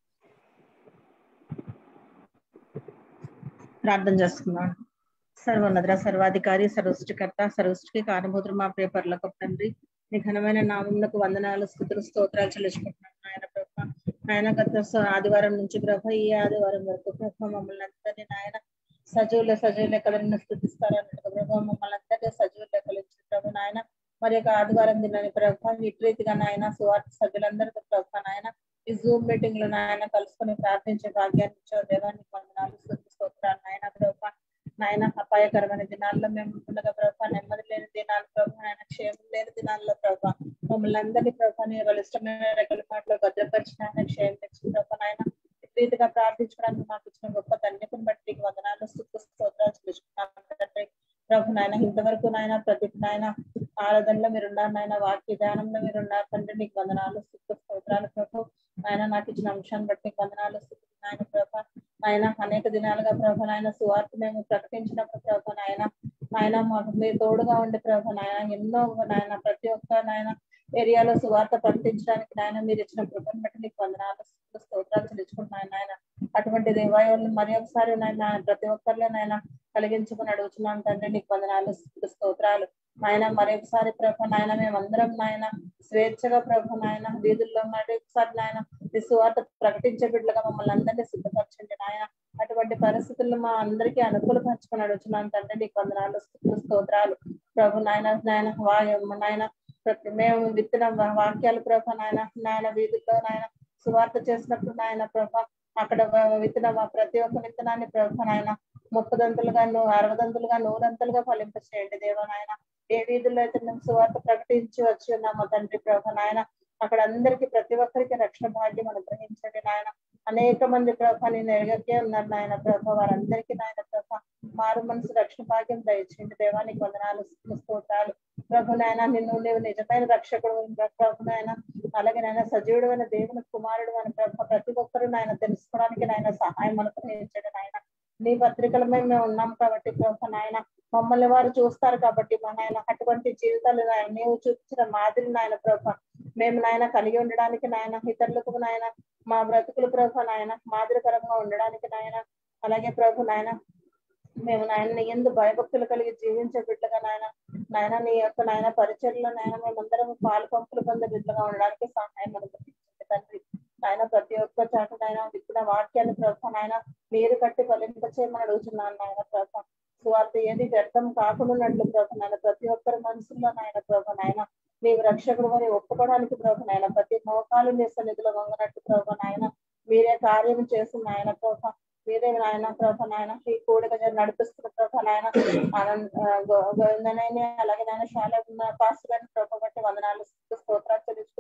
ప్రార్థన చేస్తున్నాను సర్వనద్ర సర్వాధికారి సర్వసృష్టికర్త సర్వసృష్టికి కారణభూతులు మా ప్రియ పర్లకు తండ్రి నీ ఘనమైన నామములకు వందనాలు స్థుతులు స్తోత్రాలు చెల్లించుకుంటున్నాను నాయన ప్రభ నాయన గత స- ఆదివారం నుంచి ప్రభ ఈ ఆదివారం వరకు ప్రభ మమ్మల్ని అందరినీ నాయన సజీవుల సజీవ లెక్కలను స్థుతిస్తారు అన్నట్టు ప్రభ మమ్మల్ని అందరినీ సజీవ లెక్కలు ఇచ్చిన ప్రభ నాయన మరి యొక్క ఆదివారం దినాన్ని ప్రభ విపరీతిగా నాయన సువార్త సభ్యులందరితో ప్రభ నాయన ఈ జూమ్ మీటింగ్ లో నాయన కలుసుకొని ప్రార్థించే భాగ్యాన్ని ఇచ్చావు దేవానికి వందనాలు స్థుతి స్తోత్రాలు నాయన ప్రభ నాయన అపాయకరమైన దినాల్లో మేము ఉండగా ప్రభా నెమ్మది లేని దినాలు ప్రభా నాయన క్షేమం లేని దినాల్లో ప్రభా మమ్మల్ని అందరినీ ప్రభా నీ వాళ్ళ ఇష్టమైన రెక్కల మాటలో భద్రపరిచిన ఆయన క్షేమం తెచ్చిన ప్రభా నాయన రీతిగా ప్రార్థించడానికి మాకు ఇచ్చిన గొప్ప ధన్యతను బట్టి నీకు వందనాలు స్థుతి స్తోత్రాలు చెల్లించుకున్నాం తండ్రి ప్రభు నాయన ఇంతవరకు నాయన ప్రతి నాయన ఆరాధనలో మీరు ఉన్నారు నాయన వాక్య ధ్యానంలో మీరు ఉన్నారు తండ్రి నీకు వందనాలు స్థుతి స్తోత్రాలు ప్రభు ఆయన నాకు ఇచ్చిన అంశాన్ని బట్టి నీకు వందనాలు స్థుతి నాయన ప్రభ ఆయన అనేక దినాలుగా ప్రభ నాయన సువార్త మేము ప్రకటించినప్పుడు ప్రభ నాయన ఆయన మాకు మీరు తోడుగా ఉండే ప్రభ నాయన ఎన్నో నాయన ప్రతి ఒక్క నాయన ఏరియాలో సువార్త ప్రకటించడానికి నాయన మీరు ఇచ్చిన కృపను బట్టి నీకు వందనాలు స్తుతులు, స్తోత్రాలు చెల్లించుకుంటున్నాను నాయన అటువంటి దేవాలయం మరి ఒకసారి నాయన ప్రతి ఒక్కరిలో నాయన కలిగించుకుని అడుగుతున్నాను తండ్రి నీకు వందనాలు స్తుతులు, స్తోత్రాలు నాయన మరి ఒకసారి ప్రభ నాయన మేమందరం నాయన స్వేచ్ఛగా ప్రభ నాయన వీధుల్లో మరి ఒకసారి నాయన ఈ సువార్త ప్రకటించే బిడ్డలుగా మమ్మల్ని అందరినీ సిద్ధపరచండి నాయన అటువంటి పరిస్థితుల్లో మా అందరికీ అనుకూలపరచుకుని అడుగుతున్నాను తండ్రి నీకు వందనాలు స్తుతులు, స్తోత్రాలు ప్రభు నాయన నాయన వా- నాయన ప్రతి మేము విత్తన వా- వాక్యాలు ప్రభ నాయన నాయన వీధుల్లో నాయన సువార్త చేసినప్పుడు నాయన ప్రభ అక్కడ వ- విత్తన వా- ప్రతి ఒక్క విత్తనాన్ని ప్రభ నాయన ముప్పదంతులుగా నువ్వు అరవదంతులుగా నూరంతులుగా ఫలింప చేయండి దేవ నాయన ఏ వీధుల్లో అయితే మేము సువార్త ప్రకటించి వచ్చి ఉన్నామో తండ్రి ప్రభ నాయన అక్కడ అందరికి ప్రతి ఒక్కరికి రక్షణ భాగ్యం అనుగ్రహించండి నాయన అనేక మంది ప్రభ నేను ఎరగకే ఉన్నారు నాయన ప్రభ వారందరికీ నాయన ప్రభ మారు మనసు రక్షణ భాగ్యం దయచేయండి దేవానికి వందనాలు స్తుతులు, స్తోత్రాలు ప్రభు నాయన నిన్ను నీవు నిజమైన రక్షకుడు ప్రభు నాయన అలాగే నాయన సజీవుడు అయిన దేవుని కుమారుడు అని ప్రభ ప్రతి ఒక్కరు నాయన తెలుసుకోవడానికి నాయన సహాయం అనుగ్రహించండి నాయన నీ పత్రికల మీద మేము ఉన్నాం కాబట్టి ప్రభు నాయన మమ్మల్ని వారు చూస్తారు కాబట్టి మా నాయన అటువంటి జీవితాలు నాయన నీవు చూపించిన మాదిరి నాయన ప్రభ మేము నాయన కలిగి ఉండడానికి నాయన ఇతరులకు నాయన మా బ్రతుకులు ప్రభ నాయన మాదిరికరంగా ఉండడానికి నాయన అలాగే ప్రభు నాయన మేము నాయన నీ ఎందు భయభక్తులు కలిగి జీవించే బిడ్డగా నాయన నాయన నీ యొక్క నాయన పరిచయలో నాయన మేమందరం పాలు పంపులు పొందే బిడ్డగా ఉండడానికి సహాయం అనుగ్రహించండి తండ్రి నాయన ప్రతి ఒక్క చాట నాయన విప్పిన వాక్యాన్ని ప్రభ నాయన మీరు కట్టి ఫలింప చేయమని అడుగుతున్నాను నాయన ప్రభ సువార్త ఏది వ్యర్థం కాకుండా ప్రభు నాయన ప్రతి ఒక్కరి మనసులో నాయన ప్రభ నాయన నీవు రక్షకుడు అని ఒప్పుకోవడానికి ప్రభు నాయన ప్రతి మోకాలు నీ సన్నిధిలో వంగనట్టు ప్రభు నాయన మీరే కార్యం చేసిన నాయన ప్రభ మీరే నాయన ప్రభ నాయన ఈ కూడిక నడిపిస్తున్న ప్రభ నాయన ఆనంద్ గోవిందనైనా అలాగే నాయన శాల పాస్ గారిని ప్రభ బట్టి వందనాలు స్తోత్రాలు చెల్లించుకుంటూ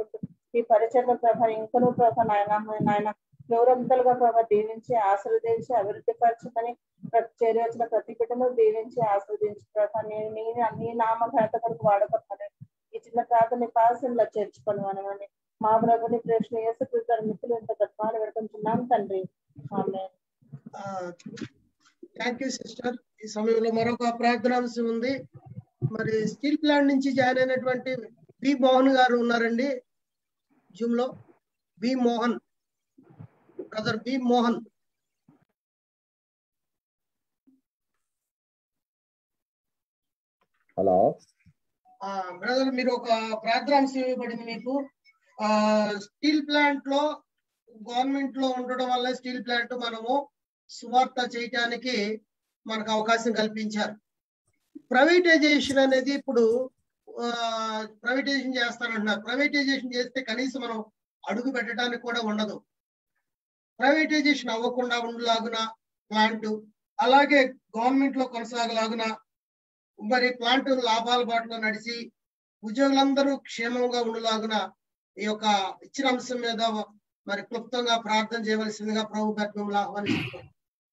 ఈ పరిచయం ప్రభ ఇంకనూ ప్రభ నాయన నాయన నూరంతలుగా ప్రభ దీవించి ఆశీర్వదించి అభివృద్ధి పరచుకొని ప్రతి చేరి వచ్చిన ప్రతి బిడ్డను దీవించి ఆస్వాదించి ప్రభ నేను నీ నీ నామ ఘనత కొరకు వాడుకోమని ఈ చిన్న ప్రార్థన పాసంలో చేర్చుకొని మనమని మా ప్రభుని ప్రశ్న యేసుక్రీస్తు మిత్రులు ఇంత తత్వాలు పెడుకుంటున్నాం తండ్రి ఆమె థ్యాంక్ యూ సిస్టర్ ఈ సమయంలో మరొక ప్రార్థనాంశం ఉంది మరి స్టీల్ ప్లాంట్ నుంచి జాయిన్ అయినటువంటి బి మోహన్ గారు ఉన్నారండి జూమ్ లో B Mohan brother B Mohan hello brother మీరు ఒక ప్రార్థనాంశం ఇవ్వబడింది మీకు ఆ స్టీల్ ప్లాంట్ లో గవర్నమెంట్ లో ఉండడం వల్ల స్టీల్ ప్లాంట్ మనము సువార్త చేయటానికి మనకు అవకాశం కల్పించారు ప్రైవేటైజేషన్ అనేది ఇప్పుడు ప్రైవేటైజేషన్ చేస్తానంటున్నారు ప్రైవేటైజేషన్ చేస్తే కనీసం మనం అడుగు పెట్టడానికి కూడా ఉండదు ప్రైవేటైజేషన్ అవ్వకుండా ఉండలాగున ప్లాంట్ అలాగే గవర్నమెంట్ లో కొనసాగలాగున మరి ప్లాంట్ లాభాల బాటలో నడిచి ఉద్యోగులందరూ క్షేమంగా ఉండలాగున ఈ యొక్క ఇచ్చిన అంశం మీద మరి క్లుప్తంగా ప్రార్థన చేయవలసిందిగా ప్రభు మిమ్మల్ని ఆహ్వానిస్తున్నాం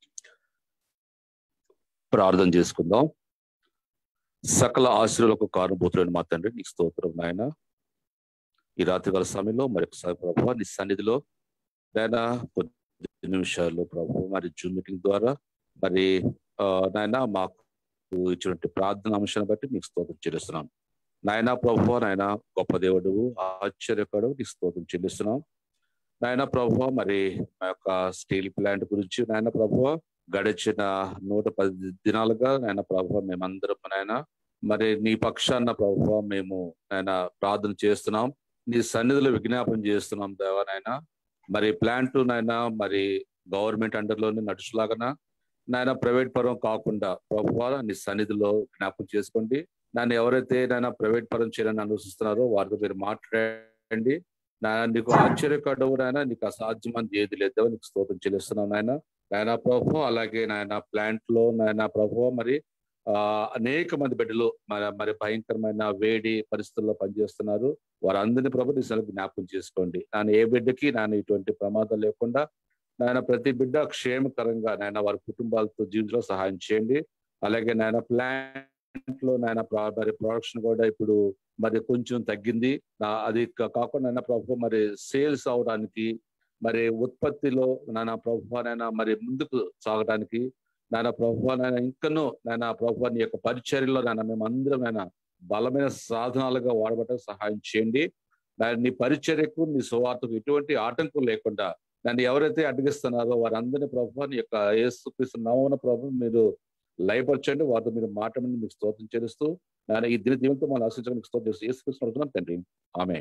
ప్రార్థన చేసుకుందాం సకల ఆశీర్వులకు కారణభూతులైన మా తండ్రి నీకు స్తోత్రం నాయన ఈ రాత్రికాల సమయంలో మరొకసారి ప్రభు నీ సన్నిధిలో నాయన కొద్ది నిమిషాలు ప్రభు మరి జూమ్ మీటింగ్ ద్వారా మరి నాయన మాకు ఇచ్చినటువంటి ప్రార్థన అంశాన్ని బట్టి నీకు స్తోత్రం చెల్లిస్తున్నాం నాయన ప్రభు నాయన గొప్ప దేవుడు ఆశ్చర్యకడు నీకు స్తోత్రం చెల్లిస్తున్నాం నాయన ప్రభు మరి మా యొక్క స్టీల్ ప్లాంట్ గురించి నాయన ప్రభు గడిచిన నూట పది దినాలుగా నాయన ప్రభు మేమందరం నాయన మరి నీ పక్షాన్న ప్రభు మేము నాయన ప్రార్థన చేస్తున్నాం నీ సన్నిధిలో విజ్ఞాపన చేస్తున్నాం దేవా నాయన మరి ప్లాంట్ నాయన మరి గవర్నమెంట్ అండర్లోనే నడుచులాగన నాయన ప్రైవేట్ పరం కాకుండా ప్రభు నీ సన్నిధిలో జ్ఞాపకం చేసుకోండి నన్ను ఎవరైతే నాయన ప్రైవేట్ పరం చేయాలని ఆలోచిస్తున్నారో వారితో మీరు మాట్లాడండి నాయన నీకు ఆశ్చర్యకడవు నాయన నీకు అసాధ్యమని ఏది లేదో నీకు స్తోత్రం చెల్లిస్తున్నావు నాయన నాయన ప్రభు అలాగే నాయన ప్లాంట్ లో నాయన ప్రభు మరి ఆ అనేక మంది బిడ్డలు మరి మరి భయంకరమైన వేడి పరిస్థితుల్లో పనిచేస్తున్నారు వారందరినీ ప్రభు నీ జ్ఞాపకం చేసుకోండి నాన్న ఏ బిడ్డకి నాన్న ఇటువంటి ప్రమాదం లేకుండా నాయన ప్రతి బిడ్డ క్షేమకరంగా నాయన వారి కుటుంబాలతో జీవితంలో సహాయం చేయండి అలాగే నాయన ప్లాంట్ లో నాయన మరి ప్రొడక్షన్ కూడా ఇప్పుడు మరి కొంచెం తగ్గింది అది కాకుండా నాయన ప్రభు మరి సేల్స్ అవడానికి మరి ఉత్పత్తిలో నాయన ప్రభు నాయన మరి ముందుకు సాగడానికి నాయన ప్రభు నాయన ఇంకనూ నాయన ప్రభు నీ యొక్క పరిచర్యలో నాయన మేము అందరం నాయన బలమైన సాధనాలుగా వాడబట్టకు సహాయం చేయండి నీ పరిచర్యకు నీ సువార్తకు ఎటువంటి ఆటంకం లేకుండా నన్ను ఎవరైతే అడ్డగిస్తున్నారో వారందరినీ ప్రభు నీ యొక్క ఏసుక్రీస్తు నవన ప్రభు మీరు లయపరచండి వారితో మీరు మాట్లాడండి మీకు స్తోత్రం చేస్తూ నాయన ఈ దిన దీవంతో మనం ఆశించడం మీకు స్తోత్రం చేస్తూ ఏసుక్రీస్తు అడుగుతున్నాం తండ్రి ఆమె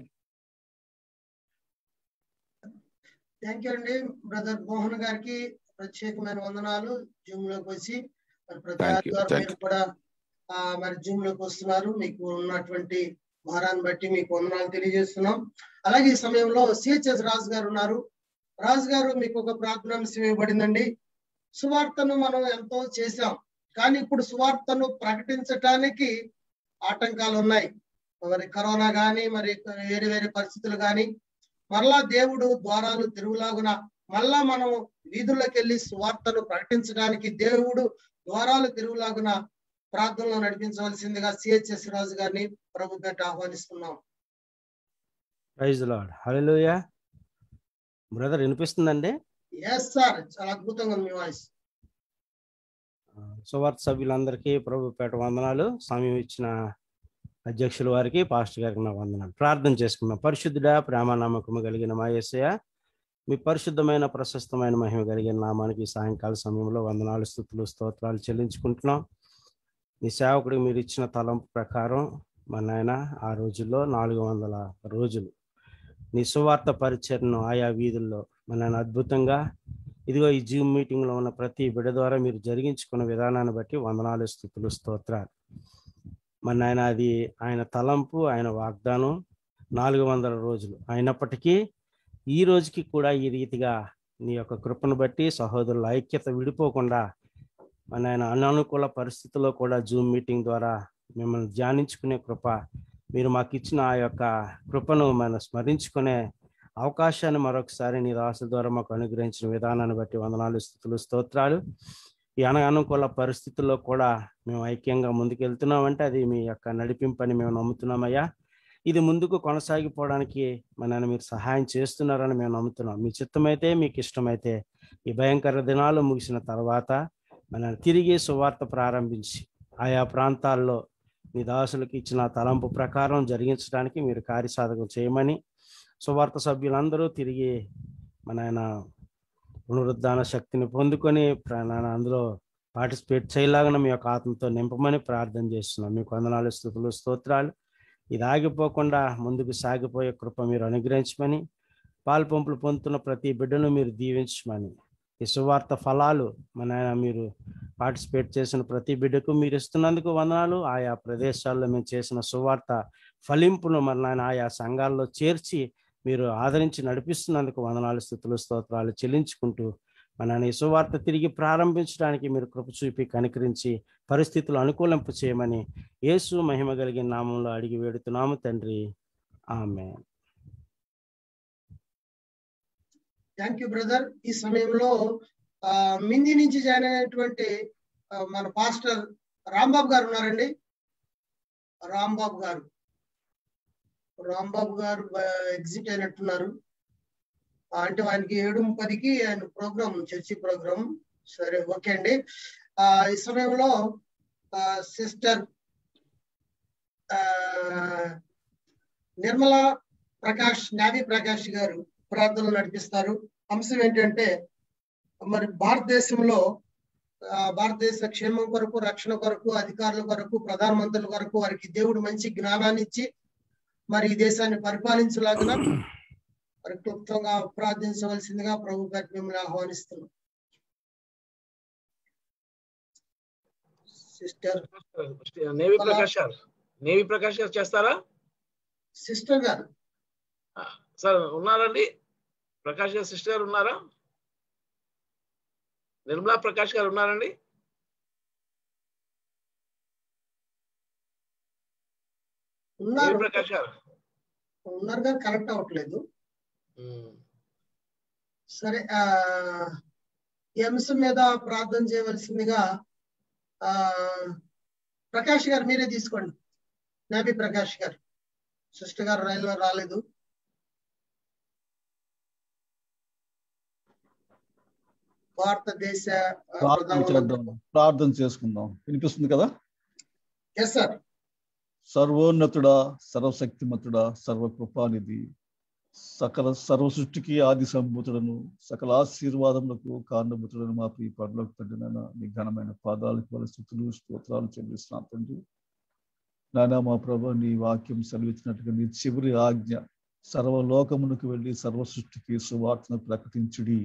థ్యాంక్ యూ అండి బ్రదర్ మోహన్ గారికి ప్రత్యేకమైన వందనాలు జూమ్ లోకి వచ్చి మరి ప్రతి ఆదివారం మీరు కూడా మరి జూమ్ లోకి వస్తున్నారు మీకు ఉన్నటువంటి భారాన్ని బట్టి మీకు వందనాలు తెలియజేస్తున్నాం అలాగే ఈ సమయంలో సిహెచ్ఎస్ రాజు గారు ఉన్నారు రాజు గారు మీకు ఒక ప్రార్థనాంశం ఇవ్వబడిందండి సువార్తను మనం ఎంతో చేశాం కానీ ఇప్పుడు సువార్తను ప్రకటించటానికి ఆటంకాలు ఉన్నాయి మరి కరోనా కానీ మరి వేరే వేరే పరిస్థితులు కానీ మరలా దేవుడు ద్వారాలు తిరుగులాగున మళ్ళా మనం వీధుల్లోకి వెళ్ళి సువార్తను ప్రకటించడానికి దేవుడు ద్వారాలు తిరుగులాగున ప్రార్థనలో నడిపించవలసిందిగా సిహెచ్ఎస్ రాజు గారిని ప్రభు పేట ఆహ్వానిస్తున్నాం ప్రైజ్ లాడ్ హలోయ బ్రదర్ వినిపిస్తుందండి ఎస్ సార్ చాలా అద్భుతంగా ఉంది మీ వాయిస్ సువార్త సభ్యులందరికీ ప్రభు పేట వందనాలు సమయం ఇచ్చిన అధ్యక్షుల వారికి పాస్టర్ గారికి నా వందనాలు ప్రార్థన చేసుకున్నాం పరిశుద్ధుడా ప్రేమ నమ్మకము కలిగిన మా యేసయ్య మీ పరిశుద్ధమైన ప్రశస్తమైన మహిమ కలిగిన నామానికి సాయంకాల సమయంలో వందనాలు స్థుతులు స్తోత్రాలు చెల్లించుకుంటున్నాం మీ సేవకుడికి మీరు ఇచ్చిన తలంపు ప్రకారం మా నాయన ఆ రోజుల్లో నాలుగు వందల రోజులు నీ సువార్త పరిచయను ఆయా వీధుల్లో మన నాయన అద్భుతంగా ఇదిగో ఈ జూమ్ మీటింగ్లో ఉన్న ప్రతి బిడ ద్వారా మీరు జరిగించుకున్న విధానాన్ని బట్టి వందనాలు స్థుతులు స్తోత్రాలు మన ఆయన అది ఆయన తలంపు ఆయన వాగ్దానం నాలుగు వందల రోజులు అయినప్పటికీ ఈ రోజుకి కూడా ఈ రీతిగా నీ యొక్క కృపను బట్టి సహోదరుల ఐక్యత విడిపోకుండా మన ఆయన అననుకూల పరిస్థితుల్లో కూడా జూమ్ మీటింగ్ ద్వారా మిమ్మల్ని ధ్యానించుకునే కృప మీరు మాకు ఇచ్చిన ఆ యొక్క కృపను మనం స్మరించుకునే అవకాశాన్ని మరొకసారి నీ రాసుల ద్వారా మాకు అనుగ్రహించిన విధానాన్ని బట్టి వందనాలు స్థుతులు స్తోత్రాలు ఈ అన అనుకూల పరిస్థితుల్లో కూడా మేము ఐక్యంగా ముందుకెళ్తున్నామంటే అది మీ యొక్క నడిపింపని మేము నమ్ముతున్నామయ్యా ఇది ముందుకు కొనసాగిపోవడానికి మన మీరు సహాయం చేస్తున్నారని మేము నమ్ముతున్నాం మీ చిత్తమైతే మీకు ఇష్టమైతే ఈ భయంకర దినాలు ముగిసిన తర్వాత మన తిరిగి సువార్త ప్రారంభించి ఆయా ప్రాంతాల్లో మీ దాసులకు ఇచ్చిన తలంపు ప్రకారం జరిగించడానికి మీరు కార్యసాధకం చేయమని సువార్త సభ్యులందరూ తిరిగి మన ఆయన పునరుద్ధాన శక్తిని పొందుకొని ప్ర- నాయన అందులో పార్టిసిపేట్ చేయలాగా మీ యొక్క ఆత్మతో నింపమని ప్రార్థన చేస్తున్నాం మీకు వందనాలు స్థుతులు స్తోత్రాలు ఇది ఆగిపోకుండా ముందుకు సాగిపోయే కృప మీరు అనుగ్రహించమని పాలు పంపులు పొందుతున్న ప్రతి బిడ్డను మీరు దీవించమని ఈ సువార్త ఫలాలు మన ఆయన మీరు పార్టిసిపేట్ చేసిన ప్రతి బిడ్డకు మీరు ఇస్తున్నందుకు వందనాలు ఆయా ప్రదేశాల్లో మేము చేసిన సువార్త ఫలింపును మన నాయన ఆయా సంఘాల్లో చేర్చి మీరు ఆదరించి నడిపిస్తున్నందుకు వందనాలు స్థుతులు స్తోత్రాలు చెల్లించుకుంటూ మన ఈ సువార్త తిరిగి ప్రారంభించడానికి మీరు కృప చూపి కనికరించి పరిస్థితులు అనుకూలింపు చేయమని యేసు మహిమ కలిగిన నామంలో అడిగి వేడుతున్నాము తండ్రి ఆమె థ్యాంక్ యూ బ్రదర్ ఈ సమయంలో ఆ, మింది నుంచి జాయిన్ అయినటువంటి ఆ, మన పాస్టర్ రాంబాబు గారు ఉన్నారండి రాంబాబు గారు రాంబాబు గారు ఎగ్జిట్ అయినట్టున్నారు ఆ, అంటే ఆయనకి ఏడు పదికి ఆయన ప్రోగ్రామ్ చర్చి ప్రోగ్రామ్ సరే ఓకే అండి ఆ, ఈ సమయంలో సిస్టర్ నిర్మల ప్రకాష్ నావి ప్రకాష్ గారు ప్రార్థనలు నడిపిస్తారు అంశం ఏంటంటే మరి భారతదేశంలో ఆ, భారతదేశ క్షేమం కొరకు రక్షణ కొరకు అధికారుల కొరకు ప్రధానమంత్రుల కొరకు వారికి దేవుడు మంచి జ్ఞానాన్ని ఇచ్చి మరి ఈ దేశాన్ని పరిపాలించలాగిన మరి క్లుప్తంగా ప్రార్థించవలసిందిగా ప్రభు గారికి మిమ్మల్ని ఆహ్వానిస్తున్నాం సిస్టర్ నేవి ప్రకాష్ గారు నేవి ప్రకాష్ గారు చేస్తారా సిస్టర్ గారు సార్ ఉన్నారండి ప్రకాష్ గారు సిస్టర్ గారు ఉన్నారా నిర్మలా ప్రకాష్ గారు ఉన్నారండి ఉన్నారు నేవి ప్రకాష్ గారు ఉన్నారు కానీ కనెక్ట్ అవ్వట్లేదు సరే ఆ ఈ అంశం మీద ప్రార్థన చేయవలసిందిగా ఆ ప్రకాష్ గారు మీరే తీసుకోండి నాబి ప్రకాష్ గారు సిస్టర్ గారు రైల్లో రాలేదు భారతదేశ ఆ, ప్రార్థన చేద్దాం ప్రార్థన చేసుకుందాం వినిపిస్తుంది కదా ఎస్ సార్ సర్వోన్నతుడా సర్వశక్తిమంతుడా సర్వకృపానిధి సకల సర్వ సృష్టికి ఆది సంభూతుడను సకల ఆశీర్వాదములకు కారణభూతుడను మా ప్రియ పనులకు తండ్రినైనా మీ ఘనమైన పాదాలకు వాళ్ళ స్థుతులు స్తోత్రాలు చెల్లిస్తున్నాను తండ్రి నాయనా మా ప్రభు నీ వాక్యం సెలవిచ్చినట్టుగా నీ చివరి ఆజ్ఞ సర్వలోకమునకు వెళ్ళి సర్వ సృష్టికి సువార్తను ప్రకటించుడి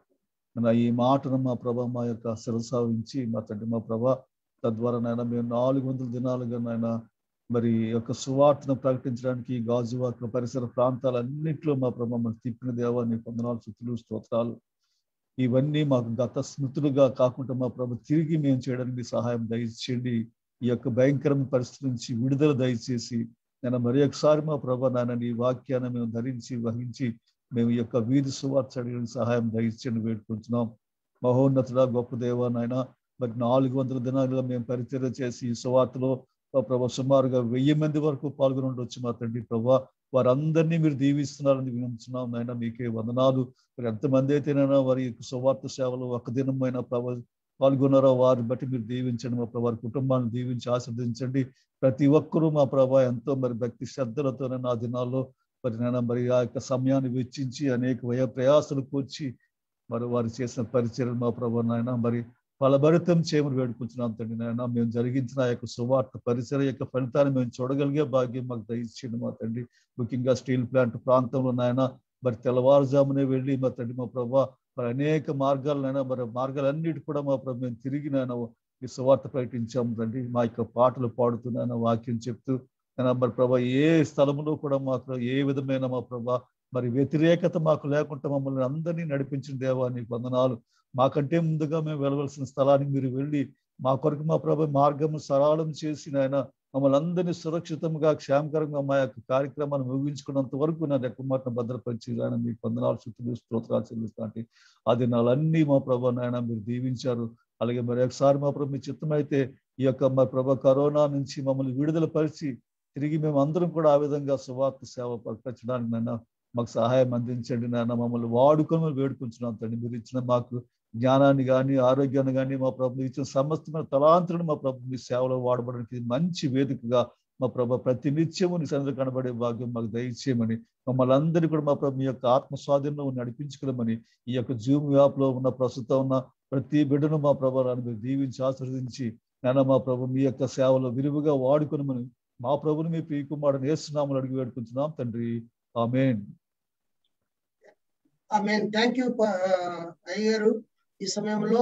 మన ఈ మాటను మా ప్రభ మా యొక్క శిరసావించి మా తండ్రి మా ప్రభ తద్వారా నాయన మేము నాలుగు వందల దినాలుగా నాయన మరి ఈ యొక్క సువార్తను ప్రకటించడానికి ఈ గాజువాక పరిసర ప్రాంతాలన్నింటిలో మా ప్రభ మనం తిప్పిన దేవా నీ వందనాలు స్థుతులు స్తోత్రాలు ఇవన్నీ మాకు గత స్మృతులుగా కాకుండా మా ప్రభు తిరిగి మేము చేయడానికి మీ సహాయం దయచేయండి ఈ యొక్క భయంకరమైన పరిస్థితి నుంచి విడుదల దయచేసి నేను మరి ఒకసారి మా ప్రభ నాయన నీ వాక్యాన్ని మేము ధరించి వహించి మేము ఈ యొక్క వీధి సువార్త అడిగిన సహాయం దయచేయండి వేడుకుంటున్నాం మహోన్నతుడా గొప్ప దేవా నాయన మరి నాలుగు వందల దినాలుగా మేము పరిచర్య చేసి ఈ సువార్తలో మా ప్రభా సుమారుగా వెయ్యి మంది వరకు పాల్గొని ఉండొచ్చు మా తండ్రి ప్రభా వారందరినీ మీరు దీవిస్తున్నారని వినుచున్నాం నాయన మీకే వందనాలు మరి ఎంతమంది అయితేనైనా వారి యొక్క సువార్త సేవలో ఒక దినమైన ప్రభా పాల్గొన్నారో వారిని బట్టి మీరు దీవించండి మా ప్రభా వారి కుటుంబాన్ని దీవించి ఆస్వాదించండి ప్రతి ఒక్కరూ మా ప్రభా ఎంతో మరి భక్తి శ్రద్ధలతోనే నా దినాల్లో మరి నేను మరి ఆ యొక్క సమయాన్ని వెచ్చించి అనేక వయ ప్రయాసాలు కూర్చి మరి వారు చేసిన పరిచయం మా ప్రభా నాయన మరి ఫలభరితం చేయమని వేడుకుంటున్నాం తండ్రి నాయన మేము జరిగించిన ఆ యొక్క సువార్త పరిసర యొక్క ఫలితాన్ని మేము చూడగలిగే భాగ్యం మాకు దయచేయండి మా తండ్రి ముఖ్యంగా స్టీల్ ప్లాంట్ ప్రాంతంలో నాయన మరి తెల్లవారుజామునే వెళ్ళి మా తండ్రి మా ప్రభా మరి అనేక మార్గాలనైనా మరి మార్గాలన్నిటి కూడా మా ప్రభు మేము తిరిగి నాయన ఈ సువార్త ప్రకటించాము తండ్రి మా యొక్క పాటలు పాడుతున్నాయన వాక్యం చెప్తూ నాయన మరి ప్రభా ఏ స్థలంలో కూడా మాకు ఏ విధమైన మా ప్రభా మరి వ్యతిరేకత మాకు లేకుండా మమ్మల్ని అందరినీ నడిపించిన దేవా నీకు వందనాలు మాకంటే ముందుగా మేము వెళ్ళవలసిన స్థలానికి మీరు వెళ్ళి మా కొరకు మా ప్రభు మార్గం సరళం చేసి నాయన మమ్మల్ని అందరినీ సురక్షితంగా క్షేమకరంగా మా యొక్క కార్యక్రమాన్ని ముగించుకున్నంత వరకు నా రెక్కమాటను భద్రపరిచి ఆయన మీకు వందనాలు చుట్టూ స్తోత్రాలు చెల్లిస్తాంటి ఆ దినాలన్నీ మా ప్రభా నాయన మీరు దీవించారు అలాగే మరి ఒకసారి మా ప్రభు మీ చిత్తమైతే ఈ యొక్క మా ప్రభా కరోనా నుంచి మమ్మల్ని విడుదల పరిచి తిరిగి మేము అందరం కూడా ఆ విధంగా సువార్త సేవ ప్రకటించడానికి నాయన మాకు సహాయం అందించండి నాయన మమ్మల్ని వాడుకొని వేడుకుంటున్నాం తండ్రి మీరు ఇచ్చిన మాకు జ్ఞానాన్ని కానీ ఆరోగ్యాన్ని కానీ మా ప్రభు ఇచ్చిన సమస్తమైన తలాంతరను మా ప్రభు మీ సేవలో వాడబడడానికి ఇది మంచి వేదికగా మా ప్రభు ప్రతి నిత్యము నీ సన్నిధి కనబడే భాగ్యం మాకు దయచేయమని మమ్మల్ని అందరినీ కూడా మా ప్రభు మీ యొక్క ఆత్మ స్వాధీనంలో నడిపించుకోమని ఈ యొక్క జూమ్ యాప్ లో ఉన్న ప్రస్తుతం ఉన్న ప్రతి బిడ్డను మా ప్రభావాన్ని మీరు దీవించి ఆశీర్వదించి నేను మా ప్రభు మీ యొక్క సేవలో విరివిగా వాడుకొనమని మా ప్రభుని మీ ప్రియ కుమారుని వేస్తున్నామని అడిగి వేడుకుంటున్నాం తండ్రి ఆమెన్ ఆమెన్ థ్యాంక్ యూ అయ్యారు ఈ సమయంలో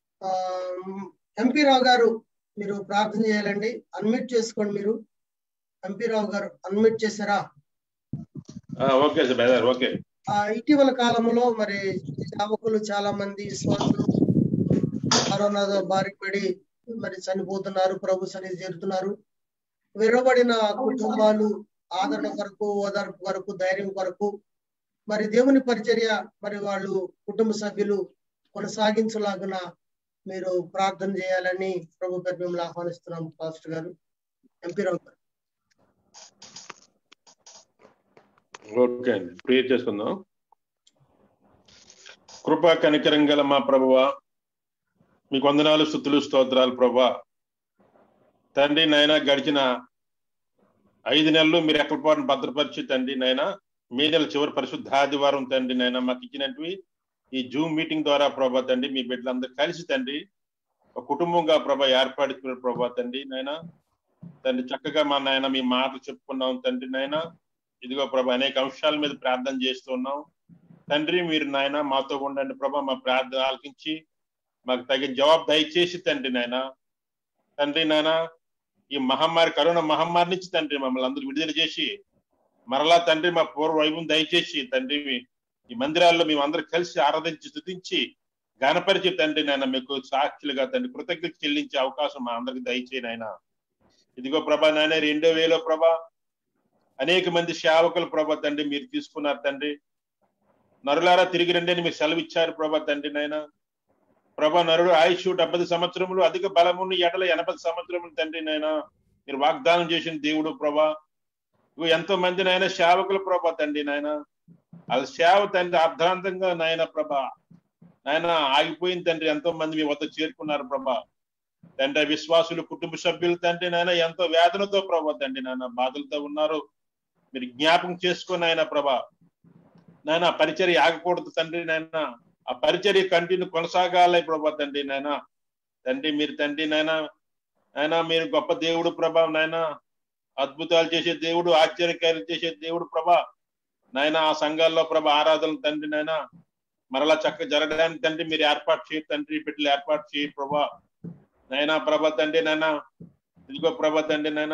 ఎంపీ రావు గారు మీరు ప్రార్థన చేయాలండి అన్మిట్ చేసుకోండి మీరు ఎంపీ రావు గారు అన్మిట్ చేశారా ఓకే సార్ బ్రదర్ ఓకే ఆ ఇటీవల కాలంలో మరి సేవకులు చాలా మంది విశ్వాసులు కరోనా బారి పడి మరి చనిపోతున్నారు ప్రభు సన్నిధి చేరుతున్నారు విరవబడిన కుటుంబాలు ఆదరణ కొరకు ఓదార్పు కొరకు ధైర్యం కొరకు మరి దేవుని పరిచర్య మరి వాళ్ళు కుటుంబ సభ్యులు కొనసాగించలాగున మీరు ప్రార్థన చేయాలని ప్రభు పేరు మిమ్మల్ని ఆహ్వానిస్తున్నాం పాస్టర్ గారు ఎంపీ రావు గారు ఓకే అండి ప్రేయర్ చేసుకుందాం కృపా కనికరం గల మా ప్రభువ మీకు వందనాలు స్థుతులు స్తోత్రాలు ప్రభా తండ్రి నాయన గడిచిన ఐదు నెలలు మీరు ఎక్కడ పోవడం భద్రపరిచి తండ్రి నాయన మే నెల చివరి పరిశుద్ధ ఆదివారం తండ్రి నాయన మాకు ఇచ్చినట్టు ఈ జూమ్ మీటింగ్ ద్వారా ప్రభా తండ్రి మీ బిడ్డలందరూ కలిసి తండ్రి ఒక కుటుంబంగా ప్రభా ఏర్పడుతున్నారు ప్రభా తండ్రి నాయన తండ్రి చక్కగా మా నాయన మీ మాటలు చెప్పుకున్నాం తండ్రి నాయన ఇదిగో ప్రభా అనేక అంశాల మీద ప్రార్థన చేస్తున్నాం తండ్రి మీరు నాయన మాతో ఉండండి ప్రభా మా ప్రార్థన ఆలకించి మాకు తగిన జవాబు దయచేసి తండ్రి నాయన తండ్రి నాయన ఈ మహమ్మారి కరోనా మహమ్మారి నుంచి తండ్రి మమ్మల్ని అందరూ విడుదల చేసి మరలా తండ్రి మా పూర్వ వైభవం దయచేసి తండ్రి ఈ మందిరాల్లో మేము అందరూ కలిసి ఆరాధించి స్థుతించి గణపరిచి తండ్రి నాయన మీకు సాక్షులుగా తండ్రి కృతజ్ఞత చెల్లించే అవకాశం మా అందరికి దయచేయను ఆయన ఇదిగో ప్రభా నాయన రెండో వేలో ప్రభా అనేక మంది సేవకులు ప్రభా తండ్రి మీరు తీసుకున్నారు తండ్రి నరులారా తిరిగి రండి అని మీరు సెలవు ఇచ్చారు ప్రభా తండ్రి నాయన ప్రభా నరుడు ఆయుష్ డెబ్బై సంవత్సరములు అధిక బలముని ఎడల ఎనభై సంవత్సరములు తండ్రి నాయన మీరు వాగ్దానం చేసిన దేవుడు ప్రభా ఎంతో మంది నాయన సేవకులు ప్రభా తండ్రి నాయన వాళ్ళ సేవ తండ్రి అర్ధాంతంగా నాయన ప్రభా నాయన ఆగిపోయింది తండ్రి ఎంతో మంది మీ వద్ద చేరుకున్నారు ప్రభా తండ్రి విశ్వాసులు కుటుంబ సభ్యులు తండ్రి నాయన ఎంతో వేదనతో ప్రభా తండ్రి నాయన బాధలతో ఉన్నారు మీరు జ్ఞాపకం చేసుకుని ఆయన ప్రభా నాయన పరిచర్య ఆగకూడదు తండ్రి నాయన ఆ పరిచర్య కంటిన్యూ కొనసాగాలి ప్రభా తండ్రి నాయన తండ్రి మీరు తండ్రి నాయన నాయన మీరు గొప్ప దేవుడు ప్రభా నాయన అద్భుతాలు చేసే దేవుడు ఆశ్చర్యకార్యాలు చేసే దేవుడు ప్రభా నాయన ఆ సంఘాల్లో ప్రభా ఆరాధన తండ్రి నాయన మరలా చక్క జరగడానికి తండ్రి మీరు ఏర్పాటు చేయ తండ్రి బిడ్డలు ఏర్పాటు చేయ ప్రభా నైనా ప్రభా తండ్రి నాయన ఇదిగో ప్రభా తండ్రి నాయన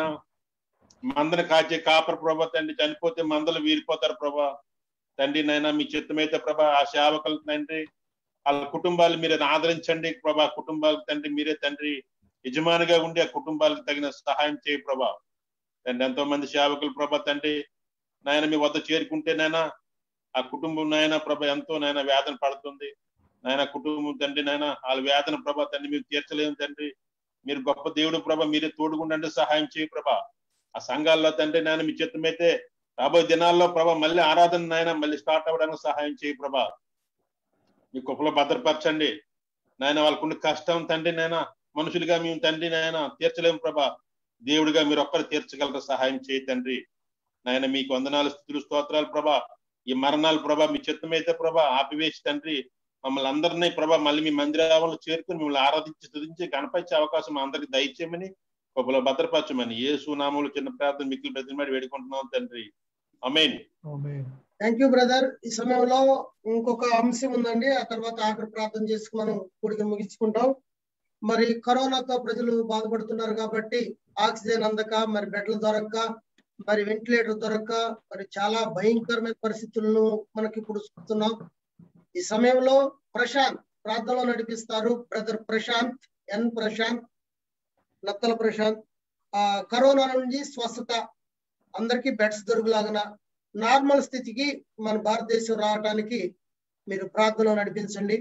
మందను కాచే కాపర ప్రభా తండ్రి చనిపోతే మందలు వీరిపోతారు ప్రభా తండ్రి నాయన మీ చిత్తమైతే ప్రభా ఆ సేవకులు తండ్రి వాళ్ళ కుటుంబాలు మీరు ఆదరించండి ప్రభా కుటుంబాలకు తండ్రి మీరే తండ్రి యజమానిగా ఉండి ఆ కుటుంబాలకు తగిన సహాయం చేయ ప్రభా తండ్రి ఎంతో మంది సేవకులు ప్రభా తండ్రి నాయన మీ వద్ద చేరుకుంటే నాయన ఆ కుటుంబం నాయన ప్రభ ఎంతో నాయన వేదన పడుతుంది నాయన కుటుంబం తండ్రి నాయన వాళ్ళ వేదన ప్రభ తండ్రి మీరు తీర్చలేము తండ్రి మీరు గొప్ప దేవుడు ప్రభ మీరే తోడుగుండండి సహాయం చేయ ప్రభ ఆ సంఘాల్లో తండ్రి నాయన మీ చిత్తమైతే రాబోయే దినాల్లో ప్రభ మళ్ళీ ఆరాధన నాయన మళ్ళీ స్టార్ట్ అవ్వడానికి సహాయం చేయ ప్రభ మీ కుప్పలో భద్రపరచండి నాయన వాళ్ళకున్న కష్టం తండ్రి నాయన మనుషులుగా మేము తండ్రి నాయన తీర్చలేము ప్రభ దేవుడిగా మీరు ఒక్కరు తీర్చగలరు సహాయం చేయి తండ్రి నాయన మీకు వందనాలు స్థుతులు స్తోత్రాలు ప్రభా ఈ మరణాలు ప్రభా మీ చిత్తమైతే ప్రభా ఆపివేసి తండ్రి మమ్మల్ని అందరినీ ప్రభా మళ్ళీ మీ మందిరాలను చేరుకుని మిమ్మల్ని ఆరాధించి స్థుతించి కనపరిచే అవకాశం అందరికి దయచేయమని గొప్పలో భద్రపరచమని ఏ సునామూలు చిన్న ప్రార్థన మిక్కులు ప్రతిమాడి వేడుకుంటున్నాం తండ్రి అమేన్ థ్యాంక్ యూ బ్రదర్ ఈ సమయంలో ఇంకొక అంశం ఉందండి ఆ తర్వాత ఆఖరి ప్రార్థన చేసి మనం కూడిక ముగించుకుంటాం మరి కరోనాతో ప్రజలు బాధపడుతున్నారు కాబట్టి ఆక్సిజన్ అందక మరి బెడ్లు దొరక్క మరి వెంటిలేటర్ దొరక్క మరి చాలా భయంకరమైన పరిస్థితులను మనకి ఇప్పుడు చూస్తున్నాం ఈ సమయంలో ప్రశాంత్ ప్రార్థనలో నడిపిస్తారు బ్రదర్ ప్రశాంత్ ఎన్ ప్రశాంత్ నత్తల ప్రశాంత్ ఆ కరోనా నుంచి స్వస్థత అందరికీ బెడ్స్ దొరుకులాగన నార్మల్ స్థితికి మన భారతదేశం రావడానికి మీరు ప్రార్థన నడిపించండి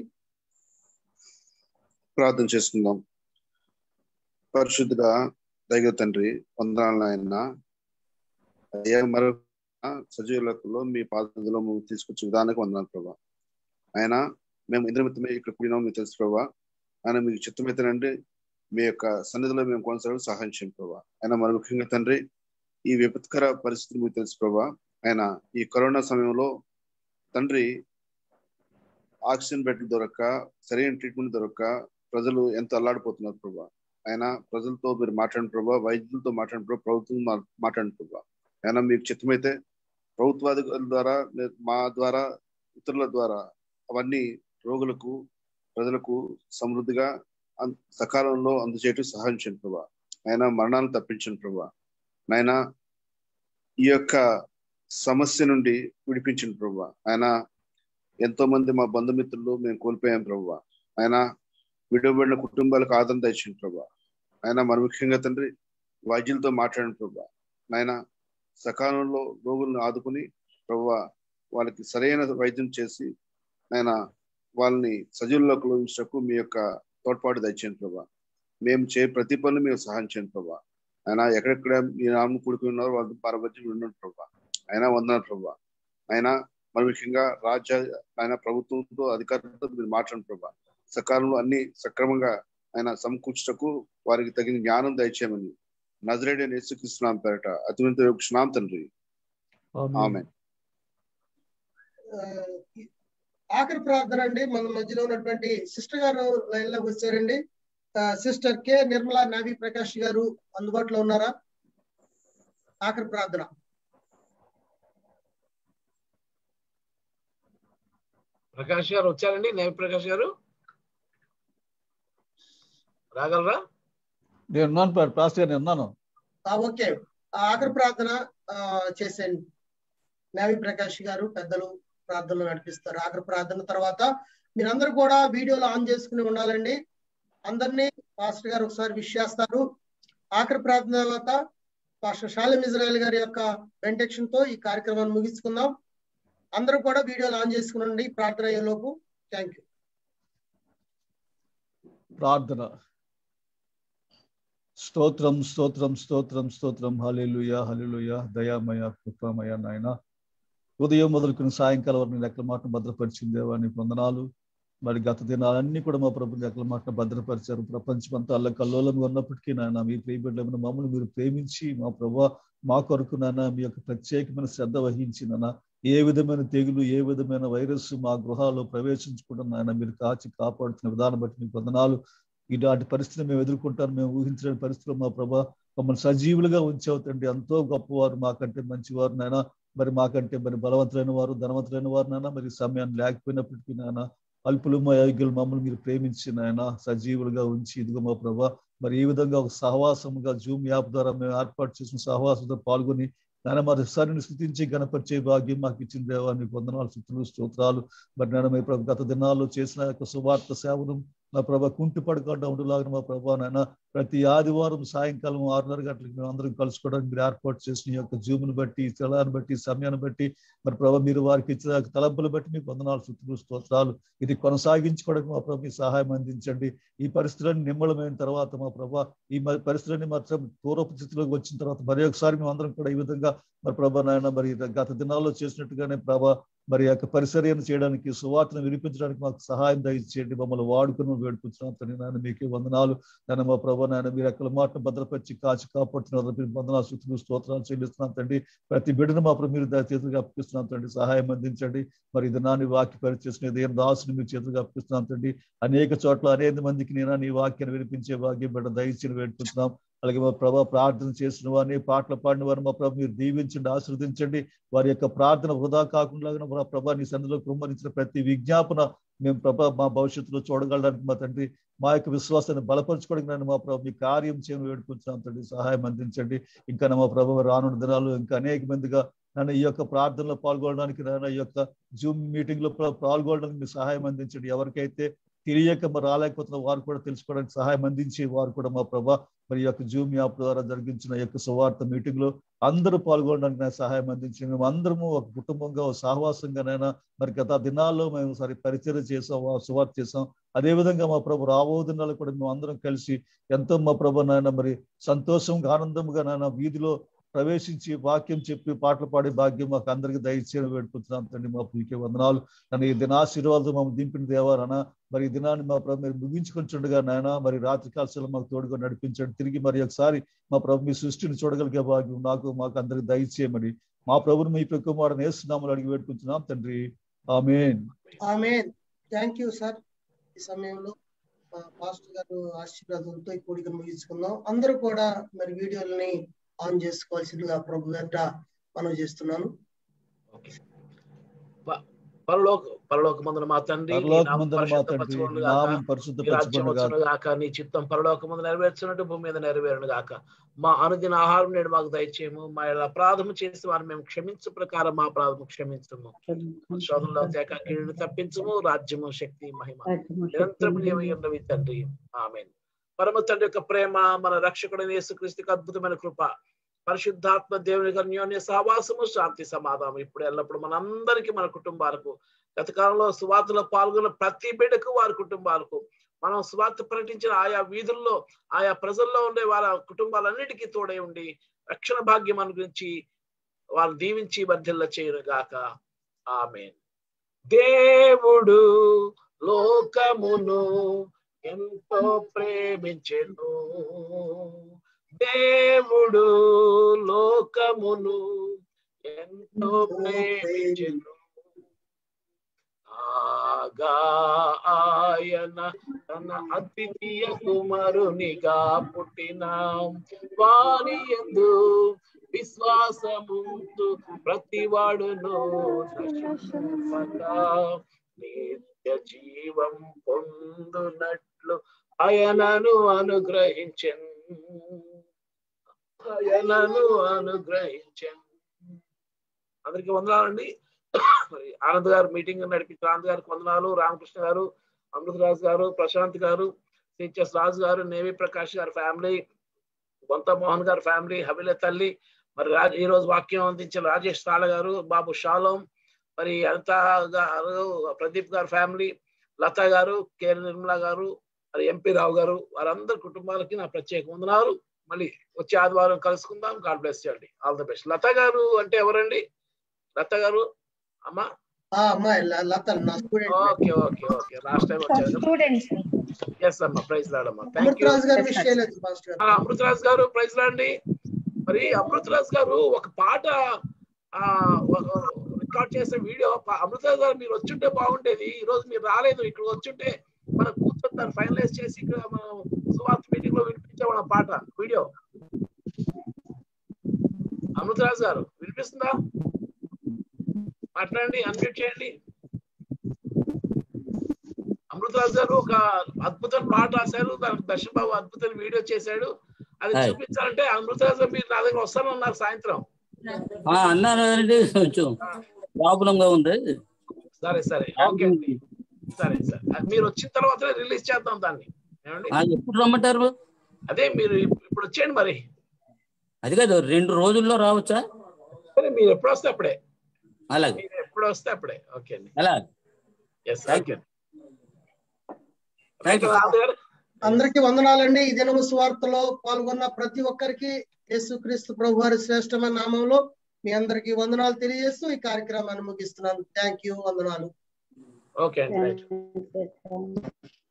ప్రార్థన చేసుకుందాం పరిశుద్ధుడ దైవ తండ్రి వందనాలు ఆయన అయ్యా మరొక సజీవులలో మీ పాదలో మేము తీసుకొచ్చే విధానానికి వందనాలు ప్రభా ఆయన మేము ఇంద్రమిత్తమే ఇక్కడ కూడినాం మీకు తెలుసు ప్రభా ఆయన మీకు చిత్తమైతేనండి మీ యొక్క సన్నిధిలో మేము కొనసాగడం సహాయం చేయండి ప్రభా ఆయన మరి ముఖ్యంగా తండ్రి ఈ విపత్కర పరిస్థితులు మీకు తెలుసు ప్రభా ఆయన ఈ కరోనా సమయంలో తండ్రి ఆక్సిజన్ బెడ్లు దొరక్క సరైన ట్రీట్మెంట్ దొరక్క ప్రజలు ఎంత అల్లాడిపోతున్నారు ప్రభా ఆయన ప్రజలతో మీరు మాట్లాడిన ప్రభా వైద్యులతో మాట్లాడిన ప్రభా ప్రభుత్వం మా- మాట్లాడిన ప్రభా ఆయన మీకు చిత్తమైతే ప్రభుత్వాధికారుల ద్వారా లే- మా ద్వారా ఇతరుల ద్వారా అవన్నీ రోగులకు ప్రజలకు సమృద్ధిగా అన్- సకాలంలో అందజేయటం సహాయం చేయండి ప్రభా ఆయన మరణాలను తప్పించండి ప్రభా నాయన ఈ యొక్క సమస్య నుండి విడిపించండి ప్రభా ఆయన ఎంతో మంది మా బంధుమిత్రులు మేము కోల్పోయాం ప్రభా ఆయన విడవబడిన కుటుంబాలకు ఆదరణ తెచ్చింది ప్రభా ఆయన మరి ముఖ్యంగా తండ్రి వైద్యులతో మాట్లాడిన ప్రభా నాయన సకాలంలో రోగులను ఆదుకుని ప్రభా వాళ్ళకి సరైన వైద్యం చేసి ఆయన వాళ్ళని సజీవుల్లోకి ఉంచటకు మీ యొక్క తోడ్పాటు దయచేయండి ప్రభా మేము చే ప్రతి పనులు మేము సహాయం చేయండి ప్రభా ఆయన ఎక్కడెక్కడ మీ నామం కూడుకుని ఉన్నారో వాళ్ళతో పరవచ్చి ఉండండి ప్రభా అయినా వందనాలు ప్రభా ఆయన మరి ముఖ్యంగా రాజ్య ఆయన ప్రభుత్వంతో అధికారులతో మీరు మాట్లాడండి ప్రభా సకాలంలో అన్ని సక్రమంగా ఆయన సమకూర్చుటకు వారికి తగిన జ్ఞానం దయచేయమని నజరేడి అని యేసుక్రీస్తున్నాం పేరట అతిమంత క్షణాం తండ్రి ఆమె ఆ, ఈ- ఆఖరి ప్రార్థన అండి మన మధ్యలో ఉన్నటువంటి సిస్టర్ గారు లైన్ లోకి వచ్చారండి సిస్టర్ కె నిర్మలా నావి ప్రకాష్ గారు అందుబాటులో ఉన్నారా ఆఖరి ప్రార్థన ప్రకాష్ గారు వచ్చారండి నేమి ప్రకాష్ గారు రాగలరా నేను ఉన్నాను పార్- పాస్టర్ గారు నేను ఉన్నాను ఆ, ఓకే ఆ ఆఖరి ప్రార్థన ఆ, చేసేయండి నావి ప్రకాష్ గారు పెద్దలు ప్రార్థనలు నడిపిస్తారు ఆఖరి ప్రార్థన తర్వాత మీరందరూ కూడా వీడియోలో ఆన్ చేసుకుని ఉండాలండి అందరినీ పాస్టర్ గారు ఒకసారి విష్ చేస్తారు ఆఖరి ప్రార్థన తర్వాత పాస్టర్ షాలిం ఇజ్రాయల్ గారి యొక్క బెంటెక్షన్ తో ఈ కార్యక్రమాన్ని ముగించుకుందాం అందరూ కూడా వీడియోలు ఆన్ చేసుకుని ఉండండి ప్రార్థన అయ్యేలోపు థ్యాంక్ యూ ప్రార్థన స్తోత్రం స్తోత్రం స్తోత్రం స్తోత్రం హల్లెలూయ హల్లెలూయ దయామయ కృపమయ నాయన ఉదయం మొదలుకుని సాయంకాలం వరకు నీ రెక్కల మాటను భద్రపరిచిన దేవాన్ని వందనాలు మరి గత దినాలన్నీ కూడా మా ప్రభు రెక్కల మాటను భద్రపరిచారు ప్రపంచం అంతా అల్ల కల్లోలంగా ఉన్నప్పటికీ నాయన మీ ప్రియబిడ్డమైన మమ్మల్ని మీరు ప్రేమించి మా ప్రభు మా కొరకు నాయన మీ యొక్క ప్రత్యేకమైన శ్రద్ధ వహించి నాయన ఏ విధమైన తెగులు ఏ విధమైన వైరస్ మా గృహాల్లో ప్రవేశించకుండా నాయన మీరు కాచి కాపాడుతున్న విధానం బట్టి మీకు వందనాలు ఇలాంటి పరిస్థితిని మేము ఎదుర్కొంటాను మేము ఊహించలేని పరిస్థితుల్లో మా ప్రభా మమ్మల్ని సజీవులుగా ఉంచావు తండ్రి ఎంతో గొప్పవారు మాకంటే మంచివారు నాయన మరి మాకంటే మరి బలవంతులైన వారు ధనవంతులైన వారు నాయన మరి సమయాన్ని లేకపోయినప్పటికీ నాయన అల్పులు మా యోగ్యులు మమ్మల్ని మీరు ప్రేమించి నాయన సజీవులుగా ఉంచి ఇదిగో మా ప్రభా మరి ఈ విధంగా ఒక సహవాసముగా జూమ్ యాప్ ద్వారా మేము ఏర్పాటు చేసిన సహవాసంతో పాల్గొని నాయన మరి సరిని స్థుతించి గణపరిచే భాగ్యం మాకు ఇచ్చిన దేవాన్ని వందనాలు స్థుతులు స్తోత్రాలు మరి నాయన మీ ప్రభు గత దినాల్లో చేసిన యొక్క సువార్త సేవను మా ప్రభా కుంటి పడకుండా ఉండలాగిన మా ప్రభా నాయన ప్రతి ఆదివారం సాయంకాలం ఆరున్నర గంటలకు మేము అందరం కలుసుకోవడానికి మీరు ఏర్పాటు చేసిన ఈ యొక్క జూమును బట్టి స్థలాన్ని బట్టి సమయాన్ని బట్టి మరి ప్రభా మీరు వారికి ఇచ్చిన తలంపులు బట్టి మీకు వందనాలు స్థుతులు స్తోత్రాలు ఇది కొనసాగించుకోవడానికి మా ప్రభు మీ సహాయం అందించండి ఈ పరిస్థితులను నిమ్మలమైన తర్వాత మా ప్రభా ఈ మ- పరిస్థితులన్నీ మాత్రం పూర్వపు స్థితిలోకి వచ్చిన తర్వాత మరి ఒకసారి మేము అందరం కూడా ఈ విధంగా మరి ప్రభా నాయన మరి గత దినాల్లో చేసినట్టుగానే ప్రభా మరి ఆ యొక్క పరిసర్యను చేయడానికి సువార్తను వినిపించడానికి మాకు సహాయం దయచేయండి మమ్మల్ని వాడుకుని వేడుకుంటున్నాం తండ్రి నాయన మీకే వందనాలు నాయన మా ప్రభా నాయన మీరు ఎక్కడ మాటను భద్రపరిచి కాచి కాపాడుతున్నారు మీరు వందనాలు స్థుతులు స్తోత్రాలు చెల్లిస్తున్నాం తండ్రి ప్రతి బిడ్డను మా ప్రభు మీరు దా- చేతులుగా అప్పిస్తున్నాం తండ్రి సహాయం అందించండి మరి ఇది నాని వాక్య పరిచేసిన దేని దాసుని మీరు చేతులుగా అప్పిస్తున్నాం తండ్రి అనేక చోట్ల అనేక మందికి నేను నీ వాక్యాన్ని వినిపించే భాగ్యం బిడ్డ దయచేసి వేడుకుంటున్నాం అలాగే మా ప్రభా ప్రార్థన చేసిన వారిని పాటలు పాడిన వారిని మా ప్రభు మీరు దీవించండి ఆశీర్వదించండి వారి యొక్క ప్రార్థన వృధా కాకుండా మా ప్రభా నీ సన్నిధిలో కుమ్మరించిన ప్రతి విజ్ఞాపన మేము ప్రభా మా భవిష్యత్తులో చూడగలడానికి మా తండ్రి మా యొక్క విశ్వాసాన్ని బలపరచుకోవడానికి నన్ను మా ప్రభు మీ కార్యం చేయని వేడుకుంటున్నాం తండ్రి సహాయం అందించండి ఇంకా నా మా ప్రభు రానున్న దినాలు ఇంకా అనేక మందిగా నన్ను ఈ యొక్క ప్రార్థనలో పాల్గొనడానికి నన్ను ఈ యొక్క జూమ్ మీటింగ్ లో పా- పాల్గొనడానికి మీ సహాయం అందించండి ఎవరికైతే తెలియక మరి రాలేకపోతున్న వారు కూడా తెలుసుకోవడానికి సహాయం అందించి వారు కూడా మా ప్రభా మరి ఈ యొక్క జూమ్ యాప్ ద్వారా జరిగించిన ఈ యొక్క సువార్త మీటింగ్ లో అందరూ పాల్గొనడానికి నాకు సహాయం అందించి మేము అందరము ఒక కుటుంబంగా ఒక సహవాసంగానైనా మరి గత దినాల్లో మేము సరి పరిచయం చేసాం వా- సువార్త చేసాం అదే విధంగా మా ప్రభు రాబో దినాలు కూడా మేము అందరం కలిసి ఎంతో మా ప్రభు నాయన మరి సంతోషంగా ఆనందంగా నాయన వీధిలో ప్రవేశించి వాక్యం చెప్పి పాటలు పాడే భాగ్యం మాకు అందరికి దయచేయడం వేడుకుంటున్నాం తండ్రి మా పూకే వందనాలు నన్ను ఈ దినాశీర్వాదాలు మమ్మల్ని దింపిన దేవాలన మరి ఈ దినాన్ని మా ప్రభు మీరు ముగించుకుంటుండగా నాయన మరి రాత్రి కాల్సలు మాకు తోడుగా నడిపించండి తిరిగి మరి ఒకసారి మా ప్రభు మీ సృష్టిని చూడగలిగే భాగ్యం నాకు మాకు అందరికి దయచేయమని మా ప్రభుని మీ కుమారుని వేస్తున్నామని అడిగి వేడుకుంటున్నాం తండ్రి ఆమెన్ ఆమె థ్యాంక్ యూ సార్ ఈ సమయంలో మా పాస్టర్ గారు ఆశీర్వాదంతో ఈ కూడికను ముగించుకుందాం అందరూ కూడా మరి వీడియోలని ఆన్ చేసుకోవాల్సిందిగా ప్రభు వెంట మనం చేస్తున్నాను పరలోక పరలోక మందున మా తండ్రి నీ పరలోక నామం మందున మా తండ్రి పరిశుద్ధపరచుకొనును నీ గాక. నామం నీ రాజ్యం పరిశుద్ధపరచుకొనును వచ్చును గాక గాక నీ చిత్తం పరలోక మందు నెరవేర్చినట్టు భూమి మీద నెరవేరును గాక మా అనుదిన ఆహారం నేడు మాకు దయచేయము మా ఇలా అపరాధము చేసి వారిని మేము క్షమించు ప్రకారం మా అపరాధము క్షమించము శోధనలో తేక కీడును తప్పించము రాజ్యము శక్తి మహిమ నిరంతరం నీవై ఉన్నవి తండ్రి ఆమెన్ పరమ తండ్రి యొక్క ప్రేమ మన రక్షకుడైన యేసుక్రీస్తుకి అద్భుతమైన కృప పరిశుద్ధాత్మ దేవుని యొక్క అన్యోన్య సహవాసము శాంతి సమాధానం ఇప్పుడు ఎల్లప్పుడు మనందరికీ మన కుటుంబాలకు గత కాలంలో సువార్తలో పాల్గొన్న ప్రతి బిడ్డకు వారి కుటుంబాలకు మనం సువార్త ప్రకటించిన ఆయా వీధుల్లో ఆయా ప్రజల్లో ఉండే వారి కుటుంబాలన్నిటికీ తోడై ఉండి రక్షణ భాగ్యం అనుగురించి వారు దీవించి వర్ధిల్ల చేయను గాక ఆమె దేవుడు లోకమును ఎంతో ప్రేమించెను దేవుడు లోకమును ఎంతో ప్రేమించెను ఆగా ఆయన తన అద్వితీయ కుమారునిగా పుట్టిన వారి ఎందు విశ్వాసముందు ప్రతివాడును నశింపక నిత్య జీవం పొందునట్లు ఆయనను అనుగ్రహించెన్ ఆయనను అనుగ్రహించెన్ అందరికి వందనాలండి మరి ఆనంద్ గారు మీటింగ్ నడిపించిన ఆనంద్ గారికి వందనాలు రామకృష్ణ గారు అమృతరాజు గారు ప్రశాంత్ గారు సిహెచ్ఎస్ రాజు గారు నేవి ప్రకాష్ గారి ఫ్యామిలీ బొంత మోహన్ గారి ఫ్యామిలీ హబిల తల్లి మరి రాజ్ ఈ రోజు వాక్యం అందించిన రాజేష్ తాళ గారు బాబు షాలోం మరి అనిత గారు ప్రదీప్ గారు ఫ్యామిలీ లత గారు కె నిర్మల గారు మరి ఎంపీ రావు గారు వారందరి కుటుంబాలకి నా ప్రత్యేక వందనాలు మళ్ళీ వచ్చే ఆదివారం కలుసుకుందాం గాడ్ బ్లెస్ చేయండి ఆల్ ద బెస్ట్ లత గారు అంటే ఎవరండి లత గారు అమ్మా ఆ అమ్మాయి ల- లత నా student okay okay okay last time వచ్చారు స్టూడెంట్స్ ఎస్ అమ్మా ప్రైజ్ లాడమ్మా థ్యాంక్ యూ అమృతరాజు గారు విష్ చేయలేదు పాస్టర్ గారు అమృతరాజ్ గారు ప్రైజ్ లాండి మరి అమృతరాజ్ గారు ఒక పాట రికార్డ్ చేసే వీడియో అమృతరాజ్ గారు మీరు వచ్చుంటే బాగుండేది ఈ రోజు మీరు రాలేదు ఇక్కడ వచ్చుంటే మనం కూర్చొని దాన్ని ఫైనలైజ్ చేసి ఇక్కడ మనం సువార్త మీటింగ్ లో వినిపించాం ఆ పాట వీడియో అమృతరాజ్ గారు వినిపిస్తుందా మాట్లాడండి అన్మ్యూట్ చేయండి అమృతరాజ్ గారు ఒక అద్భుతమైన పాట రాశారు దానికి దర్శన్ బాబు అద్భుతమైన వీడియో చేశాడు అది హాయ్. చూపించాలంటే అమృతరాజ్ గారు మీరు నా దగ్గర వస్తానన్నారు సాయంత్రం ఆ, అన్నాను కదండి కొంచెం ప్రాబ్లం గా ఉంది సరే సరే ఓకే అండి సరే సరే అది మీరు వచ్చిన తర్వాత రిలీజ్ చేద్దాం దాన్ని ఏమండి ఆ, ఎప్పుడు రమ్మంటారు అదే మీరు ఇప్పుడు వచ్చేయండి మరి అది కాదు రెండు రోజుల్లో రావచ్చా సరే మీరు ఎప్పుడు వస్తే అప్పుడే అలాగే మీరు ఎప్పుడు వస్తే అప్పుడే ఓకే అండి అలా yes Thank okay thank you గారు అందరికీ వందనాలండి ఈ దినము సువార్తలో పాల్గొన్న ప్రతి ఒక్కరికి యేసుక్రీస్తు ప్రభు వారి శ్రేష్టమైన నామంలో మీ అందరికీ వందనాలు తెలియజేస్తూ ఈ కార్యక్రమాన్ని ముగిస్తున్నాను థ్యాంక్ యూ వందనాలు ఓకే అండి రైట్